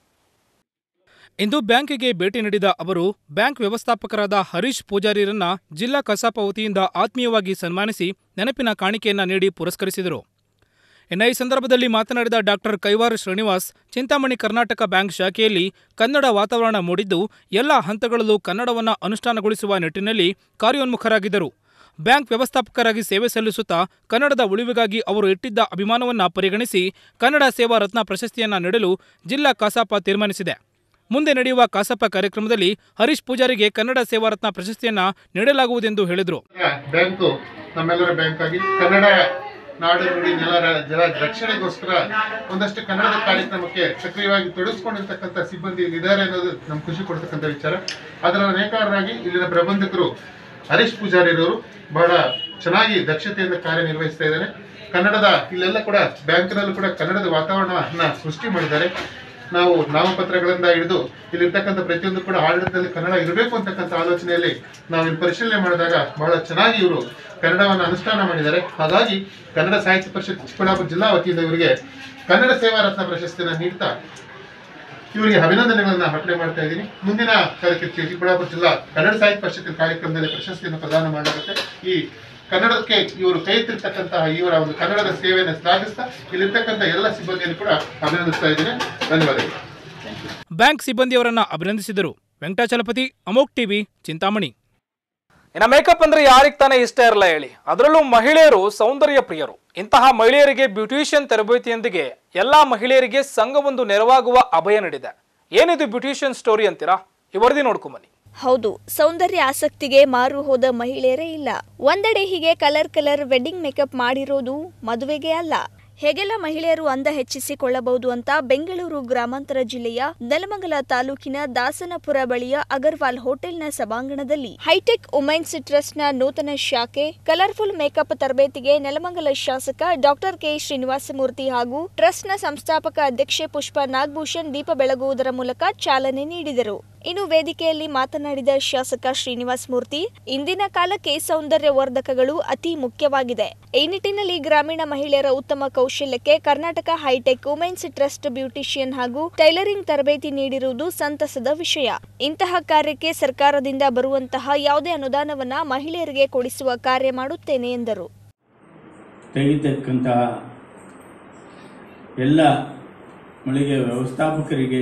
ಇಂದು ಬ್ಯಾಂಕಿಗೆ ಭೇಟಿ ನೀಡಿದ ಅವರು ಬ್ಯಾಂಕ್ ವ್ಯವಸ್ಥಾಪಕರಾದ ಹರೀಶ್ ಪೂಜಾರಿರನ್ನ ಜಿಲ್ಲಾ ಕಸಾಪ ವತಿಯಿಂದ ಆತ್ಮೀಯವಾಗಿ ಸನ್ಮಾನಿಸಿ ನೆನಪಿನ ಕಾಣಿಕೆಯನ್ನ ನೀಡಿ ಪುರಸ್ಕರಿಸಿದರು ಇನ್ನು ಈ ಸಂದರ್ಭದಲ್ಲಿ ಮಾತನಾಡಿದ ಡಾಕ್ಟರ್ ಕೈವಾರ ಶ್ರೀನಿವಾಸ್ ಚಿಂತಾಮಣಿ ಕರ್ನಾಟಕ ಬ್ಯಾಂಕ್ ಶಾಖೆಯಲ್ಲಿ ಕನ್ನಡ ವಾತಾವರಣ ಮೂಡಿದ್ದು ಎಲ್ಲ ಹಂತಗಳಲ್ಲೂ ಕನ್ನಡವನ್ನು ಅನುಷ್ಠಾನಗೊಳಿಸುವ ನಿಟ್ಟಿನಲ್ಲಿ ಕಾರ್ಯೋನ್ಮುಖರಾಗಿದ್ದರು ಬ್ಯಾಂಕ್ ವ್ಯವಸ್ಥಾಪಕರಾಗಿ ಸೇವೆ ಸಲ್ಲಿಸುತ್ತಾ ಕನ್ನಡದ ಉಳಿವಿಗಾಗಿ ಅವರು ಇಟ್ಟಿದ್ದ ಅಭಿಮಾನವನ್ನ ಪರಿಗಣಿಸಿ ಕನ್ನಡ ಸೇವಾ ರತ್ನ ಪ್ರಶಸ್ತಿಯನ್ನ ನೀಡಲು ಜಿಲ್ಲಾ ಕಸಾಪ ತೀರ್ಮಾನಿಸಿದೆ ಮುಂದೆ ನಡೆಯುವ ಕಸಾಪ ಕಾರ್ಯಕ್ರಮದಲ್ಲಿ ಹರೀಶ್ ಪೂಜಾರಿಗೆ ಕನ್ನಡ ಸೇವಾ ರತ್ನ ಪ್ರಶಸ್ತಿಯನ್ನ ನೀಡಲಾಗುವುದೆಂದು ಹೇಳಿದರು ಬ್ಯಾಂಕು ನಮ್ಮೆಲ್ಲರ ಬ್ಯಾಂಕ್ ಆಗಿ ಕನ್ನಡ ನಾಡು ನುಡಿ ನೆಲರ ಜಲ ರಕ್ಷಣೆಗೋಸ್ಕರ ಒಂದಷ್ಟು ಕನ್ನಡದ ಕಾರ್ಯಕ್ರಮಕ್ಕೆ ಸಕ್ರಿಯವಾಗಿ ತೊಡಗಿಸ್ಕೊಂಡಿರ್ತಕ್ಕಂಥ ಸಿಬ್ಬಂದಿ ಇದ್ದಾರೆ ಅನ್ನೋದು ನಮ್ಗೆ ಖುಷಿ ಕೊಡ್ತಕ್ಕಂಥ ವಿಚಾರ ಅದರ ನೇಕಾರರಾಗಿ ಇಲ್ಲಿನ ಪ್ರಬಂಧಕರು ಹರೀಶ್ ಪೂಜಾರಿರವರು ಬಹಳ ಚೆನ್ನಾಗಿ ದಕ್ಷತೆಯಿಂದ ಕಾರ್ಯನಿರ್ವಹಿಸ್ತಾ ಇದ್ದಾರೆ ಕನ್ನಡದ ಇಲ್ಲೆಲ್ಲ ಕೂಡ ಬ್ಯಾಂಕ್ನಲ್ಲೂ ಕೂಡ ಕನ್ನಡದ ವಾತಾವರಣವನ್ನ ಸೃಷ್ಟಿ ಮಾಡಿದ್ದಾರೆ ನಾವು ನಾಮಪತ್ರಗಳಿಂದ ಹಿಡಿದು ಇಲ್ಲಿರ್ತಕ್ಕಂಥ ಪ್ರತಿಯೊಂದು ಕೂಡ ಆಡಳಿತದಲ್ಲಿ ಕನ್ನಡ ಇರಬೇಕು ಅಂತಕ್ಕಂಥ ಆಲೋಚನೆಯಲ್ಲಿ ನಾವು ಇಲ್ಲಿ ಪರಿಶೀಲನೆ ಮಾಡಿದಾಗ ಬಹಳ ಚೆನ್ನಾಗಿ ಇವರು ಕನ್ನಡವನ್ನು ಅನುಷ್ಠಾನ ಮಾಡಿದ್ದಾರೆ ಹಾಗಾಗಿ ಕನ್ನಡ ಸಾಹಿತ್ಯ ಪರಿಷತ್ ಚಿಕ್ಕಬಳ್ಳಾಪುರ ಜಿಲ್ಲಾ ವತಿಯಿಂದ ಇವರಿಗೆ ಕನ್ನಡ ಸೇವಾ ರತ್ನ ಪ್ರಶಸ್ತಿಯನ್ನು ನೀಡ್ತಾ ಇವರಿಗೆ ಅಭಿನಂದನೆಗಳನ್ನ ಅರ್ಪಣೆ ಮಾಡ್ತಾ ಇದ್ದೀನಿ ಮುಂದಿನ ಕಾರ್ಯಕ್ರಮಕ್ಕೆ ಚಿಕ್ಕಬಳ್ಳಾಪುರ ಜಿಲ್ಲಾ ಕನ್ನಡ ಸಾಹಿತ್ಯ ಪರಿಷತ್ತಿನ ಕಾರ್ಯಕ್ರಮದಲ್ಲಿ ಪ್ರಶಸ್ತಿಯನ್ನು ಪ್ರದಾನ ಮಾಡಲಾಗುತ್ತೆ ಈ ಕನ್ನಡಕ್ಕೆ ಇವರು ಕೈ ಎತ್ತಿರ್ತಕ್ಕಂತಹ ಇವರ ಒಂದು ಕನ್ನಡದ ಸೇವೆಯನ್ನು ಶ್ಲಾಘಿಸ್ತಾ ಇಲ್ಲಿರ್ತಕ್ಕಂಥ ಎಲ್ಲ ಸಿಬ್ಬಂದಿಯನ್ನು ಕೂಡ ಅಭಿನಂದಿಸ್ತಾ ಇದ್ದೇನೆ ಧನ್ಯವಾದಗಳು ಬ್ಯಾಂಕ್ ಸಿಬ್ಬಂದಿಯವರನ್ನ ಅಭಿನಂದಿಸಿದರು ವೆಂಕಟಾಚಲಪತಿ ಅಮೋಕ್ ಟಿವಿ ಚಿಂತಾಮಣಿ ಇನ್ನು ಮೇಕಪ್ ಅಂದ್ರೆ ಯಾರಿಗೆ ತಾನೇ ಇಷ್ಟ ಇರಲ್ಲ ಹೇಳಿ ಅದರಲ್ಲೂ ಮಹಿಳೆಯರು ಸೌಂದರ್ಯ ಪ್ರಿಯರು ಇಂತಹ ಮಹಿಳೆಯರಿಗೆ ಬ್ಯೂಟಿಷಿಯನ್ ತರಬೇತಿಯೊಂದಿಗೆ ಎಲ್ಲಾ ಮಹಿಳೆಯರಿಗೆ ಸಂಘವೊಂದು ನೆರವಾಗುವ ಅಭಯ ನೀಡಿದೆ ಏನಿದು ಬ್ಯೂಟಿಷಿಯನ್ ಸ್ಟೋರಿ ಅಂತೀರಾ ಈ ವರದಿ ನೋಡ್ಕೊಂಬನ್ನಿ ಹೌದು ಸೌಂದರ್ಯ ಆಸಕ್ತಿಗೆ ಮಾರು ಹೋದ ಮಹಿಳೆಯರೇ ಇಲ್ಲ ಒಂದೆಡೆ ಹೀಗೆ ಕಲರ್ ಕಲರ್ ವೆಡ್ಡಿಂಗ್ ಮೇಕಪ್ ಮಾಡಿರೋದು ಮದುವೆಗೆ ಅಲ್ಲ ಹೇಗೆಲ್ಲ ಮಹಿಳೆಯರು ಅಂದ ಹೆಚ್ಚಿಸಿಕೊಳ್ಳಬಹುದು ಅಂತ ಬೆಂಗಳೂರು ಗ್ರಾಮಾಂತರ ಜಿಲ್ಲೆಯ ನೆಲಮಂಗಲ ತಾಲೂಕಿನ ದಾಸನಪುರ ಬಳಿಯ ಅಗರ್ವಾಲ್ ಹೋಟೆಲ್ನ ಸಭಾಂಗಣದಲ್ಲಿ ಹೈಟೆಕ್ ವುಮೆನ್ಸ್ ಟ್ರಸ್ಟ್ನ ನೂತನ ಶಾಖೆ ಕಲರ್ಫುಲ್ ಮೇಕಪ್ ತರಬೇತಿಗೆ ನೆಲಮಂಗಲ ಶಾಸಕ ಡಾಕ್ಟರ್ ಕೆ ಶ್ರೀನಿವಾಸಮೂರ್ತಿ ಹಾಗೂ ಟ್ರಸ್ಟ್ನ ಸಂಸ್ಥಾಪಕ ಅಧ್ಯಕ್ಷೆ ಪುಷ್ಪ ನಾಗಭೂಷಣ್ ದೀಪ ಬೆಳಗುವುದರ ಮೂಲಕ ಚಾಲನೆ ನೀಡಿದರು ಇನ್ನು ವೇದಿಕೆಯಲ್ಲಿ ಮಾತನಾಡಿದ ಶಾಸಕ ಶ್ರೀನಿವಾಸ್ ಮೂರ್ತಿ ಇಂದಿನ ಕಾಲಕ್ಕೆ ಸೌಂದರ್ಯ ವರ್ಧಕಗಳು ಅತಿ ಮುಖ್ಯವಾಗಿದೆ ಈ ನಿಟ್ಟಿನಲ್ಲಿ ಗ್ರಾಮೀಣ ಮಹಿಳೆಯರ ಉತ್ತಮ ಕೌಶಲ್ಯಕ್ಕೆ Karnataka hitech women's trust beautician ಹಾಗೂ ಟೈಲರಿಂಗ್ ತರಬೇತಿ ನೀಡಿರುವುದು ಸಂತಸದ ವಿಷಯ ಇಂತಹ ಕಾರ್ಯಕ್ಕೆ ಸರ್ಕಾರದಿಂದ ಬರುವಂತಹ ಯಾವುದೇ ಅನುದಾನವನ್ನ ಮಹಿಳೆಯರಿಗೆ ಕೊಡಿಸುವ ಕಾರ್ಯ ಮಾಡುತ್ತೇನೆ ಎಂದರು ತೆಗಿತಕ್ಕಂತಹ ಎಲ್ಲ ಮಳಿಗೆ ವ್ಯವಸ್ಥಾಪಕರಿಗೆ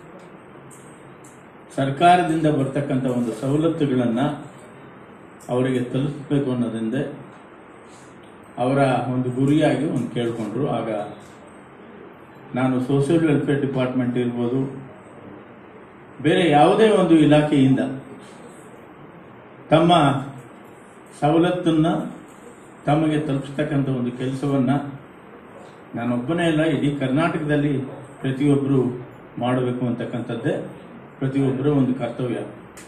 ಸರ್ಕಾರದಿಂದ ಬರ್ತಕ್ಕಂಥ ಒಂದು ಸವಲತ್ತುಗಳನ್ನು ಅವರಿಗೆ ತಲುಪಿಸಬೇಕು ಅನ್ನೋದ್ರಿಂದ ಅವರ ಒಂದು ಗುರಿಯಾಗಿ ಒಂದು ಕೇಳಿಕೊಂಡ್ರು ಆಗ ನಾನು ಸೋಷಿಯಲ್ ವೆಲ್ಫೇರ್ ಡಿಪಾರ್ಟ್ಮೆಂಟ್ ಇರ್ಬೋದು ಬೇರೆ ಯಾವುದೇ ಒಂದು ಇಲಾಖೆಯಿಂದ ತಮ್ಮ ಸವಲತ್ತನ್ನು ತಮಗೆ ತಲುಪಿಸ್ತಕ್ಕಂಥ ಒಂದು ಕೆಲಸವನ್ನು ನಾನೊಬ್ಬನೇ ಅಲ್ಲ ಇಡೀ ಕರ್ನಾಟಕದಲ್ಲಿ ಪ್ರತಿಯೊಬ್ಬರು ಮಾಡಬೇಕು ಅಂತಕ್ಕಂಥದ್ದೇ ಪ್ರತಿಯೊಬ್ಬರ ಒಂದು ಕರ್ತವ್ಯ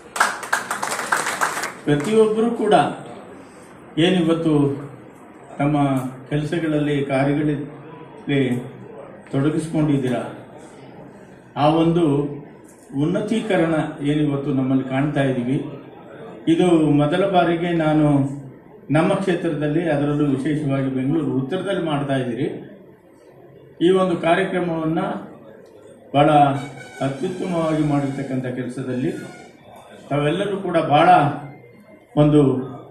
ಪ್ರತಿಯೊಬ್ಬರು ಕೂಡ ಏನಿವತ್ತು ತಮ್ಮ ಕೆಲಸಗಳಲ್ಲಿ ಕಾರ್ಯಗಳಲ್ಲಿ ತೊಡಗಿಸ್ಕೊಂಡಿದ್ದೀರಾ ಆ ಒಂದು ಉನ್ನತೀಕರಣ ಏನಿವತ್ತು ನಮ್ಮಲ್ಲಿ ಕಾಣ್ತಾ ಇದ್ದೀವಿ ಇದು ಮೊದಲ ಬಾರಿಗೆ ನಾನು ನಮ್ಮ ಕ್ಷೇತ್ರದಲ್ಲಿ ಅದರಲ್ಲೂ ವಿಶೇಷವಾಗಿ ಬೆಂಗಳೂರು ಉತ್ತರದಲ್ಲಿ ಮಾಡ್ತಾ ಇದ್ದೀರಿ ಈ ಒಂದು ಕಾರ್ಯಕ್ರಮವನ್ನು ಬಹಳ ಅತ್ಯುತ್ತಮವಾಗಿ ಮಾಡಿರ್ತಕ್ಕಂಥ ಕೆಲಸದಲ್ಲಿ ತಾವೆಲ್ಲರೂ ಕೂಡ ಬಹಳ ಒಂದು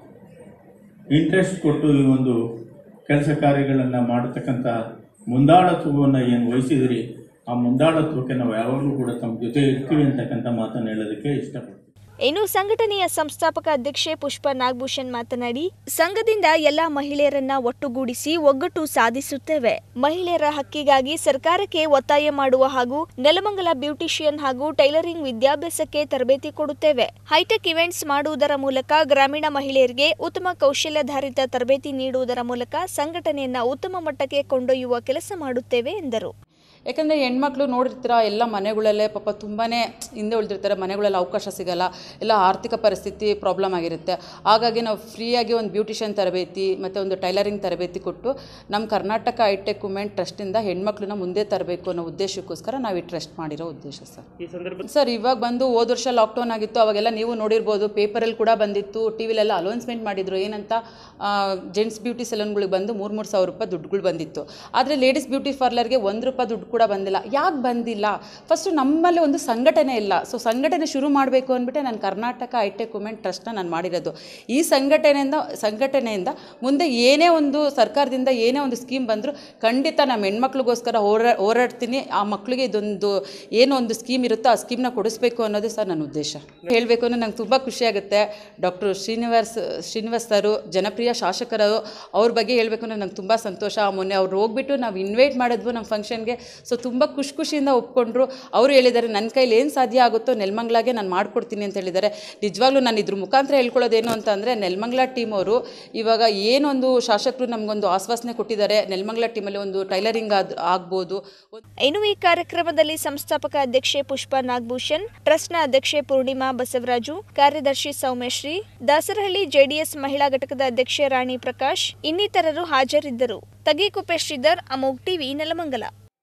ಇಂಟ್ರೆಸ್ಟ್ ಕೊಟ್ಟು ಈ ಒಂದು ಕೆಲಸ ಕಾರ್ಯಗಳನ್ನು ಮಾಡತಕ್ಕಂಥ ಮುಂದಾಳತ್ವವನ್ನು ಏನು ವಹಿಸಿದಿರಿ ಆ ಮುಂದಾಳತ್ವಕ್ಕೆ ನಾವು ಯಾವಾಗಲೂ ಕೂಡ ತಮ್ಮ ಜೊತೆ ಇರ್ತೀವಿ ಅಂತಕ್ಕಂಥ ಮಾತನ್ನು ಹೇಳೋದಕ್ಕೆ ಇಷ್ಟಪಡ್ತೀನಿ ಇನ್ನು ಸಂಘಟನೆಯ ಸಂಸ್ಥಾಪಕ ಅಧ್ಯಕ್ಷೆ ಪುಷ್ಪ ನಾಗಭೂಷಣ್ ಮಾತನಾಡಿ ಸಂಘದಿಂದ ಎಲ್ಲಾ ಮಹಿಳೆಯರನ್ನ ಒಟ್ಟುಗೂಡಿಸಿ ಒಗ್ಗಟ್ಟು ಸಾಧಿಸುತ್ತೇವೆ ಮಹಿಳೆಯರ ಹಕ್ಕಿಗಾಗಿ ಸರ್ಕಾರಕ್ಕೆ ಒತ್ತಾಯ ಮಾಡುವ ಹಾಗೂ ನೆಲಮಂಗಲ ಬ್ಯೂಟಿಷಿಯನ್ ಹಾಗೂ ಟೈಲರಿಂಗ್ ವಿದ್ಯಾಭ್ಯಾಸಕ್ಕೆ ತರಬೇತಿ ಕೊಡುತ್ತೇವೆ ಹೈಟೆಕ್ ಇವೆಂಟ್ಸ್ ಮಾಡುವುದರ ಮೂಲಕ ಗ್ರಾಮೀಣ ಮಹಿಳೆಯರಿಗೆ ಉತ್ತಮ ಕೌಶಲ್ಯಾಧಾರಿತ ತರಬೇತಿ ನೀಡುವುದರ ಮೂಲಕ ಸಂಘಟನೆಯನ್ನ ಉತ್ತಮ ಮಟ್ಟಕ್ಕೆ ಕೊಂಡೊಯ್ಯುವ ಕೆಲಸ ಮಾಡುತ್ತೇವೆ ಎಂದರು ಯಾಕಂದರೆ ಹೆಣ್ಮಕ್ಳು ನೋಡಿರ್ತೀರ ಎಲ್ಲ ಮನೆಗಳಲ್ಲೇ ಪಾಪ ತುಂಬಾ ಹಿಂದೆ ಉಳಿದಿರ್ತಾರೆ ಮನೆಗಳಲ್ಲಿ ಅವಕಾಶ ಸಿಗಲ್ಲ ಎಲ್ಲ ಆರ್ಥಿಕ ಪರಿಸ್ಥಿತಿ ಪ್ರಾಬ್ಲಮ್ ಆಗಿರುತ್ತೆ ಹಾಗಾಗಿ ನಾವು ಫ್ರೀಯಾಗಿ ಒಂದು ಬ್ಯೂಟಿಷಿಯನ್ ತರಬೇತಿ ಮತ್ತು ಒಂದು ಟೈಲರಿಂಗ್ ತರಬೇತಿ ಕೊಟ್ಟು ನಮ್ಮ ಕರ್ನಾಟಕ ಐಟೆಕ್ ವುಮೆನ್ ಟ್ರಸ್ಟಿಂದ ಹೆಣ್ಮಕ್ಳನ್ನ ಮುಂದೆ ತರಬೇಕು ಅನ್ನೋ ಉದ್ದೇಶಕ್ಕೋಸ್ಕರ ನಾವು ಈ ಟ್ರಸ್ಟ್ ಮಾಡಿರೋ ಉದ್ದೇಶ ಸರ್ ಈ ಸಂದರ್ಭ ಸರ್ ಇವಾಗ ಬಂದು ಹೋದ ವರ್ಷ ಲಾಕ್ಡೌನ್ ಆಗಿತ್ತು ಅವಾಗೆಲ್ಲ ನೀವು ನೋಡಿರ್ಬೋದು ಪೇಪರಲ್ಲಿ ಕೂಡ ಬಂದಿತ್ತು ಟಿ ವಿಲೆಲ್ಲ ಅಲೌನ್ಸ್ಮೆಂಟ್ ಮಾಡಿದ್ರು ಏನಂತ ಜೆಂಟ್ಸ್ ಬ್ಯೂಟಿ ಸಲೂನ್ಗಳಿಗೆ ಬಂದು ಮೂರು ಮೂರು ಸಾವಿರ ರೂಪಾಯಿ ದುಡ್ಡುಗಳು ಬಂದಿತ್ತು ಆದರೆ ಲೇಡೀಸ್ ಬ್ಯೂಟಿ ಪಾರ್ಲರ್ಗೆ ಒಂದು ರೂಪಾಯಿ ದುಡ್ಡು ಕೂಡ ಬಂದಿಲ್ಲ ಯಾಕೆ ಬಂದಿಲ್ಲ ಫಸ್ಟು ನಮ್ಮಲ್ಲಿ ಒಂದು ಸಂಘಟನೆ ಇಲ್ಲ ಸೊ ಸಂಘಟನೆ ಶುರು ಮಾಡಬೇಕು ಅಂದ್ಬಿಟ್ಟೆ ನಾನು ಕರ್ನಾಟಕ ಐಟೆಕ್ ವುಮೆನ್ ಟ್ರಸ್ಟ್ನ ನಾನು ಮಾಡಿರೋದು ಈ ಸಂಘಟನೆಯಿಂದ ಸಂಘಟನೆಯಿಂದ ಮುಂದೆ ಏನೇ ಒಂದು ಸರ್ಕಾರದಿಂದ ಏನೇ ಒಂದು ಸ್ಕೀಮ್ ಬಂದರೂ ಖಂಡಿತ ನಮ್ಮ ಹೆಣ್ಮಕ್ಳಿಗೋಸ್ಕರ ಹೋರಾ ಹೋರಾಡ್ತೀನಿ ಆ ಮಕ್ಕಳಿಗೆ ಇದೊಂದು ಏನೋ ಒಂದು ಸ್ಕೀಮ್ ಇರುತ್ತೋ ಆ ಸ್ಕೀಮ್ನ ಕೊಡಿಸ್ಬೇಕು ಅನ್ನೋದೇ ಸರ್ ನನ್ನ ಉದ್ದೇಶ ಹೇಳಬೇಕು ಅಂದರೆ ನಂಗೆ ತುಂಬ ಖುಷಿಯಾಗುತ್ತೆ ಡಾಕ್ಟರ್ ಶ್ರೀನಿವಾಸ್ ಶ್ರೀನಿವಾಸ್ ಸರು ಜನಪ್ರಿಯ ಶಾಸಕರು ಅವ್ರ ಬಗ್ಗೆ ಹೇಳಬೇಕು ಅಂದರೆ ನಂಗೆ ತುಂಬ ಸಂತೋಷ ಮೊನ್ನೆ ಅವ್ರು ಹೋಗ್ಬಿಟ್ಟು ನಾವು ಇನ್ವೈಟ್ ಮಾಡಿದ್ವು ನಮ್ಮ ಫಂಕ್ಷನ್ಗೆ ಸೊ ತುಂಬ ಖುಷಿ ಖುಷಿಯಿಂದ ಒಪ್ಕೊಂಡ್ರು ಅವರು ಹೇಳಿದ್ದಾರೆ ನನ್ನ ಕೈಲಿ ಏನು ಸಾಧ್ಯ ಆಗುತ್ತೋ ನೆಲಮಂಗ್ಲಾಗೆ ನಾನು ಮಾಡ್ಕೊಡ್ತೀನಿ ಅಂತ ಹೇಳಿದ್ದಾರೆ ನಿಜವಾಗ್ಲೂ ನಾನು ಇದ್ರ ಮುಖಾಂತರ ಹೇಳ್ಕೊಳ್ಳೋದೇನು ಅಂತ ಅಂದರೆ ನೆಲಮಂಗ್ಲ ಟೀಮ್ ಅವರು ಇವಾಗ ಏನೊಂದು ಶಾಸಕರು ನಮಗೊಂದು ಆಶ್ವಾಸನೆ ಕೊಟ್ಟಿದ್ದಾರೆ ನೆಲಮಂಗ್ಲ ಟೀಮಲ್ಲಿ ಒಂದು ಟೈಲರಿಂಗ್ ಆದ್ ಆಗ್ಬೋದು ಇನ್ನು ಈ ಕಾರ್ಯಕ್ರಮದಲ್ಲಿ ಸಂಸ್ಥಾಪಕ ಅಧ್ಯಕ್ಷೆ ಪುಷ್ಪ ನಾಗಭೂಷಣ್ ಟ್ರಸ್ಟ್ನ ಅಧ್ಯಕ್ಷೆ ಪೂರ್ಣಿಮಾ ಬಸವರಾಜು ಕಾರ್ಯದರ್ಶಿ ಸೌಮ್ಯಶ್ರೀ ದಾಸರಹಳ್ಳಿ ಜೆಡಿಎಸ್ ಮಹಿಳಾ ಘಟಕದ ಅಧ್ಯಕ್ಷೆ ರಾಣಿ ಪ್ರಕಾಶ್ ಇನ್ನಿತರರು ಹಾಜರಿದ್ದರು ತಗೀಕುಪ್ಪೆ ಶ್ರೀಧರ್ ಅಮೋಗ್ ಟಿವಿ ನೆಲಮಂಗಲ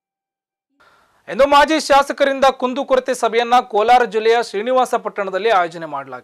ಎಂದು ಮಾಜಿ ಶಾಸಕರಿಂದ ಕುಂದುಕೊರತೆ ಸಭೆಯನ್ನ ಕೋಲಾರ ಜಿಲ್ಲೆಯ ಶ್ರೀನಿವಾಸ ಪಟ್ಟಣದಲ್ಲಿ ಆಯೋಜನೆ ಮಾಡಲಾಗಿತ್ತು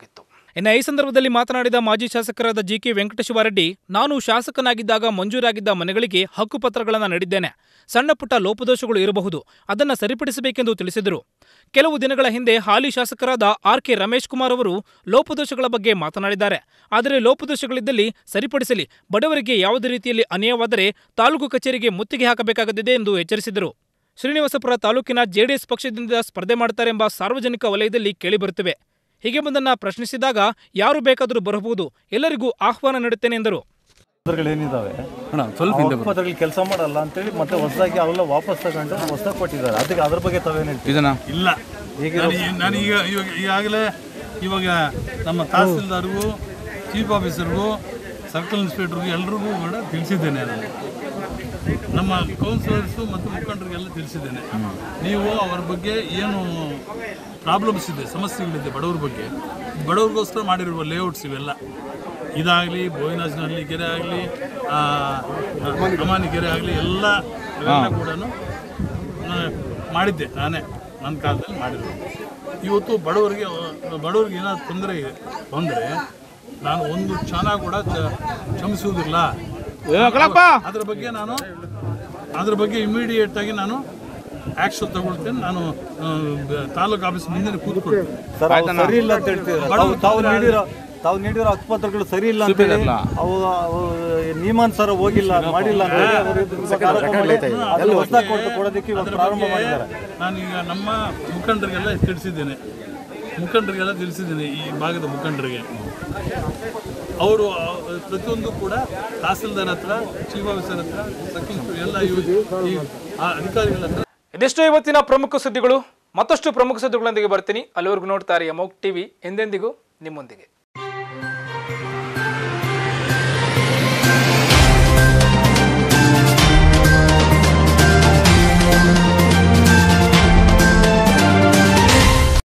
ಇನ್ನು ಈ ಸಂದರ್ಭದಲ್ಲಿ ಮಾತನಾಡಿದ ಮಾಜಿ ಶಾಸಕರಾದ ಜಿ ಕೆ ವೆಂಕಟೇಶ್ವರರೆಡ್ಡಿ ನಾನು ಶಾಸಕನಾಗಿದ್ದಾಗ ಮಂಜೂರಾಗಿದ್ದ ಮನೆಗಳಿಗೆ ಹಕ್ಕುಪತ್ರಗಳನ್ನು ನೀಡಿದ್ದೇನೆ ಸಣ್ಣ ಪುಟ್ಟ ಲೋಪದೋಷಗಳು ಇರಬಹುದು ಅದನ್ನು ಸರಿಪಡಿಸಬೇಕೆಂದು ತಿಳಿಸಿದರು ಕೆಲವು ದಿನಗಳ ಹಿಂದೆ ಹಾಲಿ ಶಾಸಕರಾದ ಆರ್ ಕೆ ರಮೇಶ್ ಕುಮಾರ್ ಅವರು ಲೋಪದೋಷಗಳ ಬಗ್ಗೆ ಮಾತನಾಡಿದ್ದಾರೆ ಆದರೆ ಲೋಪದೋಷಗಳಿದ್ದಲ್ಲಿ ಸರಿಪಡಿಸಲಿ ಬಡವರಿಗೆ ಯಾವುದೇ ರೀತಿಯಲ್ಲಿ ಅನ್ಯಾಯವಾದರೆ ತಾಲೂಕು ಕಚೇರಿಗೆ ಮುತ್ತಿಗೆ ಹಾಕಬೇಕಾಗುತ್ತದೆ ಎಂದು ಎಚ್ಚರಿಸಿದರು ಶ್ರೀನಿವಾಸಪುರ ತಾಲೂಕಿನ ಜೆಡಿಎಸ್ ಪಕ್ಷದಿಂದ ಸ್ಪರ್ಧೆ ಮಾಡುತ್ತಾರೆಂಬ ಸಾರ್ವಜನಿಕ ವಲಯದಲ್ಲಿ ಕೇಳಿಬರುತ್ತಿವೆ ಹೀಗೆ ಬಂದನ್ನ ಪ್ರಶ್ನಿಸಿದಾಗ ಯಾರು ಬೇಕಾದರೂ ಬರಬಹುದು ಎಲ್ಲರಿಗೂ ಆಹ್ವಾನ ನೀಡುತ್ತೇನೆ ಎಂದರು ಏನಿದಾವೆ ಪತ್ರಗಳು ಕೆಲಸ ಮಾಡಲ್ಲ ಅಂತೇಳಿ ಮತ್ತೆ ಹೊಸದಾಗಿ ಅವೆಲ್ಲ ವಾಪಸ್ ತಗೊಂಡು ಹೊಸದಾಗಿ ಕೊಟ್ಟಿದ್ದಾರೆ ಅದಕ್ಕೆ ಅದ್ರ ಬಗ್ಗೆ ತಾವೇನು ಇದನ್ನ ಇಲ್ಲ ಈಗ ನಾನು ಈ- ನಾನು ಈಗ ಇವಾಗ ಈಗಾಗಲೇ ಇವಾಗ ನಮ್ಮ ತಹಸೀಲ್ದಾರ್ಗೂ ಚೀಫ್ ಆಫೀಸರ್ಗೂ ಸರ್ಕಲ್ ಇನ್ಸ್ಪೆಕ್ಟರ್ಗೂ ಎಲ್ರಿಗೂ ಕೂಡ ತಿಳಿಸಿದ್ದೇನೆ ನಾನು ನಮ್ಮ ಕೌನ್ಸಿಲರ್ಸು ಮತ್ತು ಮುಖಂಡರಿಗೆಲ್ಲ ತಿಳಿಸಿದ್ದೇನೆ ನೀವು ಅವರ ಬಗ್ಗೆ ಏನು ಪ್ರಾಬ್ಲಮ್ಸ್ ಇದೆ ಸಮಸ್ಯೆಗಳಿದೆ ಬಡವ್ರ ಬಗ್ಗೆ ಬಡವ್ರಿಗೋಸ್ಕರ ಮಾಡಿರುವ ಲೇಔಟ್ಸ್ ಇವೆಲ್ಲ ಇದಾಗಲಿ ಬೋಯಿನಾಜ್ನಲ್ಲಿ ಕೆರೆ ಆಗಲಿ ಅಮಾನಿ ಕೆರೆ ಆಗಲಿ ಎಲ್ಲ ಇವೆಲ್ಲ ಕೂಡ ಮಾಡಿದ್ದೆ ನಾನೇ ನನ್ನ ಕಾಲದಲ್ಲಿ ಮಾಡಿರೋದು ಇವತ್ತು ಬಡವರಿಗೆ ಬಡವರಿಗೆ ಏನಾದ್ರು ತೊಂದರೆ ಬಂದರೆ ನಾನು ಒಂದು ಕ್ಷಣ ಕೂಡ ಚ- ಕ್ಷಮಿಸುವುದಿಲ್ಲ ಅದ್ರ ಬಗ್ಗೆ ನಾನು ಅದ್ರ ಬಗ್ಗೆ ಇಮಿಡಿಯೇಟ್ ಆಗಿ ನಾನು ಆಕ್ಷನ್ ತಗೊಳ್ತೇನೆ ನಾನು ಆ, ಬ- ತಾಲೂಕು ಆಫೀಸ್ ಮುಂದೆ ಕೂತ್ಕೊಳ್ತೇನೆ ಸರ್ ಅವು ಸರಿ ಇಲ್ಲ ಅಂತ ಹೇಳ್ತೀವಿ ತಾವು ತಾವು ನೀಡಿರೋ ತಾವು ನೀಡಿರೋ ಹಕ್ಕುಪತ್ರಗಳು ಸರಿ ಇಲ್ಲ ಅಂತ ಹೇಳಿ ಅವು ಅವು ನಿಯಮಾನುಸಾರ ಹೋಗಿಲ್ಲ ಮಾಡಿಲ್ಲ ಅಂತ ಹೇಳಿ ಅವರು ಇದ್ರ ಬಗ್ಗೆ ಆರೋಪ ಮಾಡಿ ಅದನ್ನ ಹೊಸದಾಗಿ ಕೊಟ್ಟು ಕೊಡೋದಕ್ಕೆ ಇವಾಗ ಪ್ರಾರಂಭ ಮಾಡಿದ್ದಾರೆ ನಾನೀಗ ನಮ್ಮ ಮುಖಂಡರಿಗೆಲ್ಲ ತಿಳಿಸಿದ್ದೇನೆ ಮುಖಂಡರಿಗೆಲ್ಲ ತಿಳಿಸಿದ್ದೇನೆ ಈ ಭಾಗದ ಮುಖಂಡರಿಗೆ ಅವರು ಪ್ರತಿಯೊಂದು ಕೂಡ ತಹಸೀಲ್ದಾರ್ ಹತ್ರ ಚೀಫ್ ಆಫೀಸರ್ ಹತ್ರ ಸರ್ಕಲ್ ಎಲ್ಲ ಇವ್ರು- ಈ ಆ ಅಧಿಕಾರಿಗಳ ಹತ್ರ ಇದಿಷ್ಟು ಇವತ್ತಿನ ಪ್ರಮುಖ ಸುದ್ದಿಗಳು ಮತ್ತಷ್ಟು ಪ್ರಮುಖ ಸುದ್ದಿಗಳೊಂದಿಗೆ ಬರ್ತೀನಿ ಅಲ್ಲಿವರೆಗೂ ನೋಡ್ತಾರೆ ಅಮೋಕ್ ಟಿವಿ ಎಂದೆಂದಿಗೂ ನಿಮ್ಮೊಂದಿಗೆ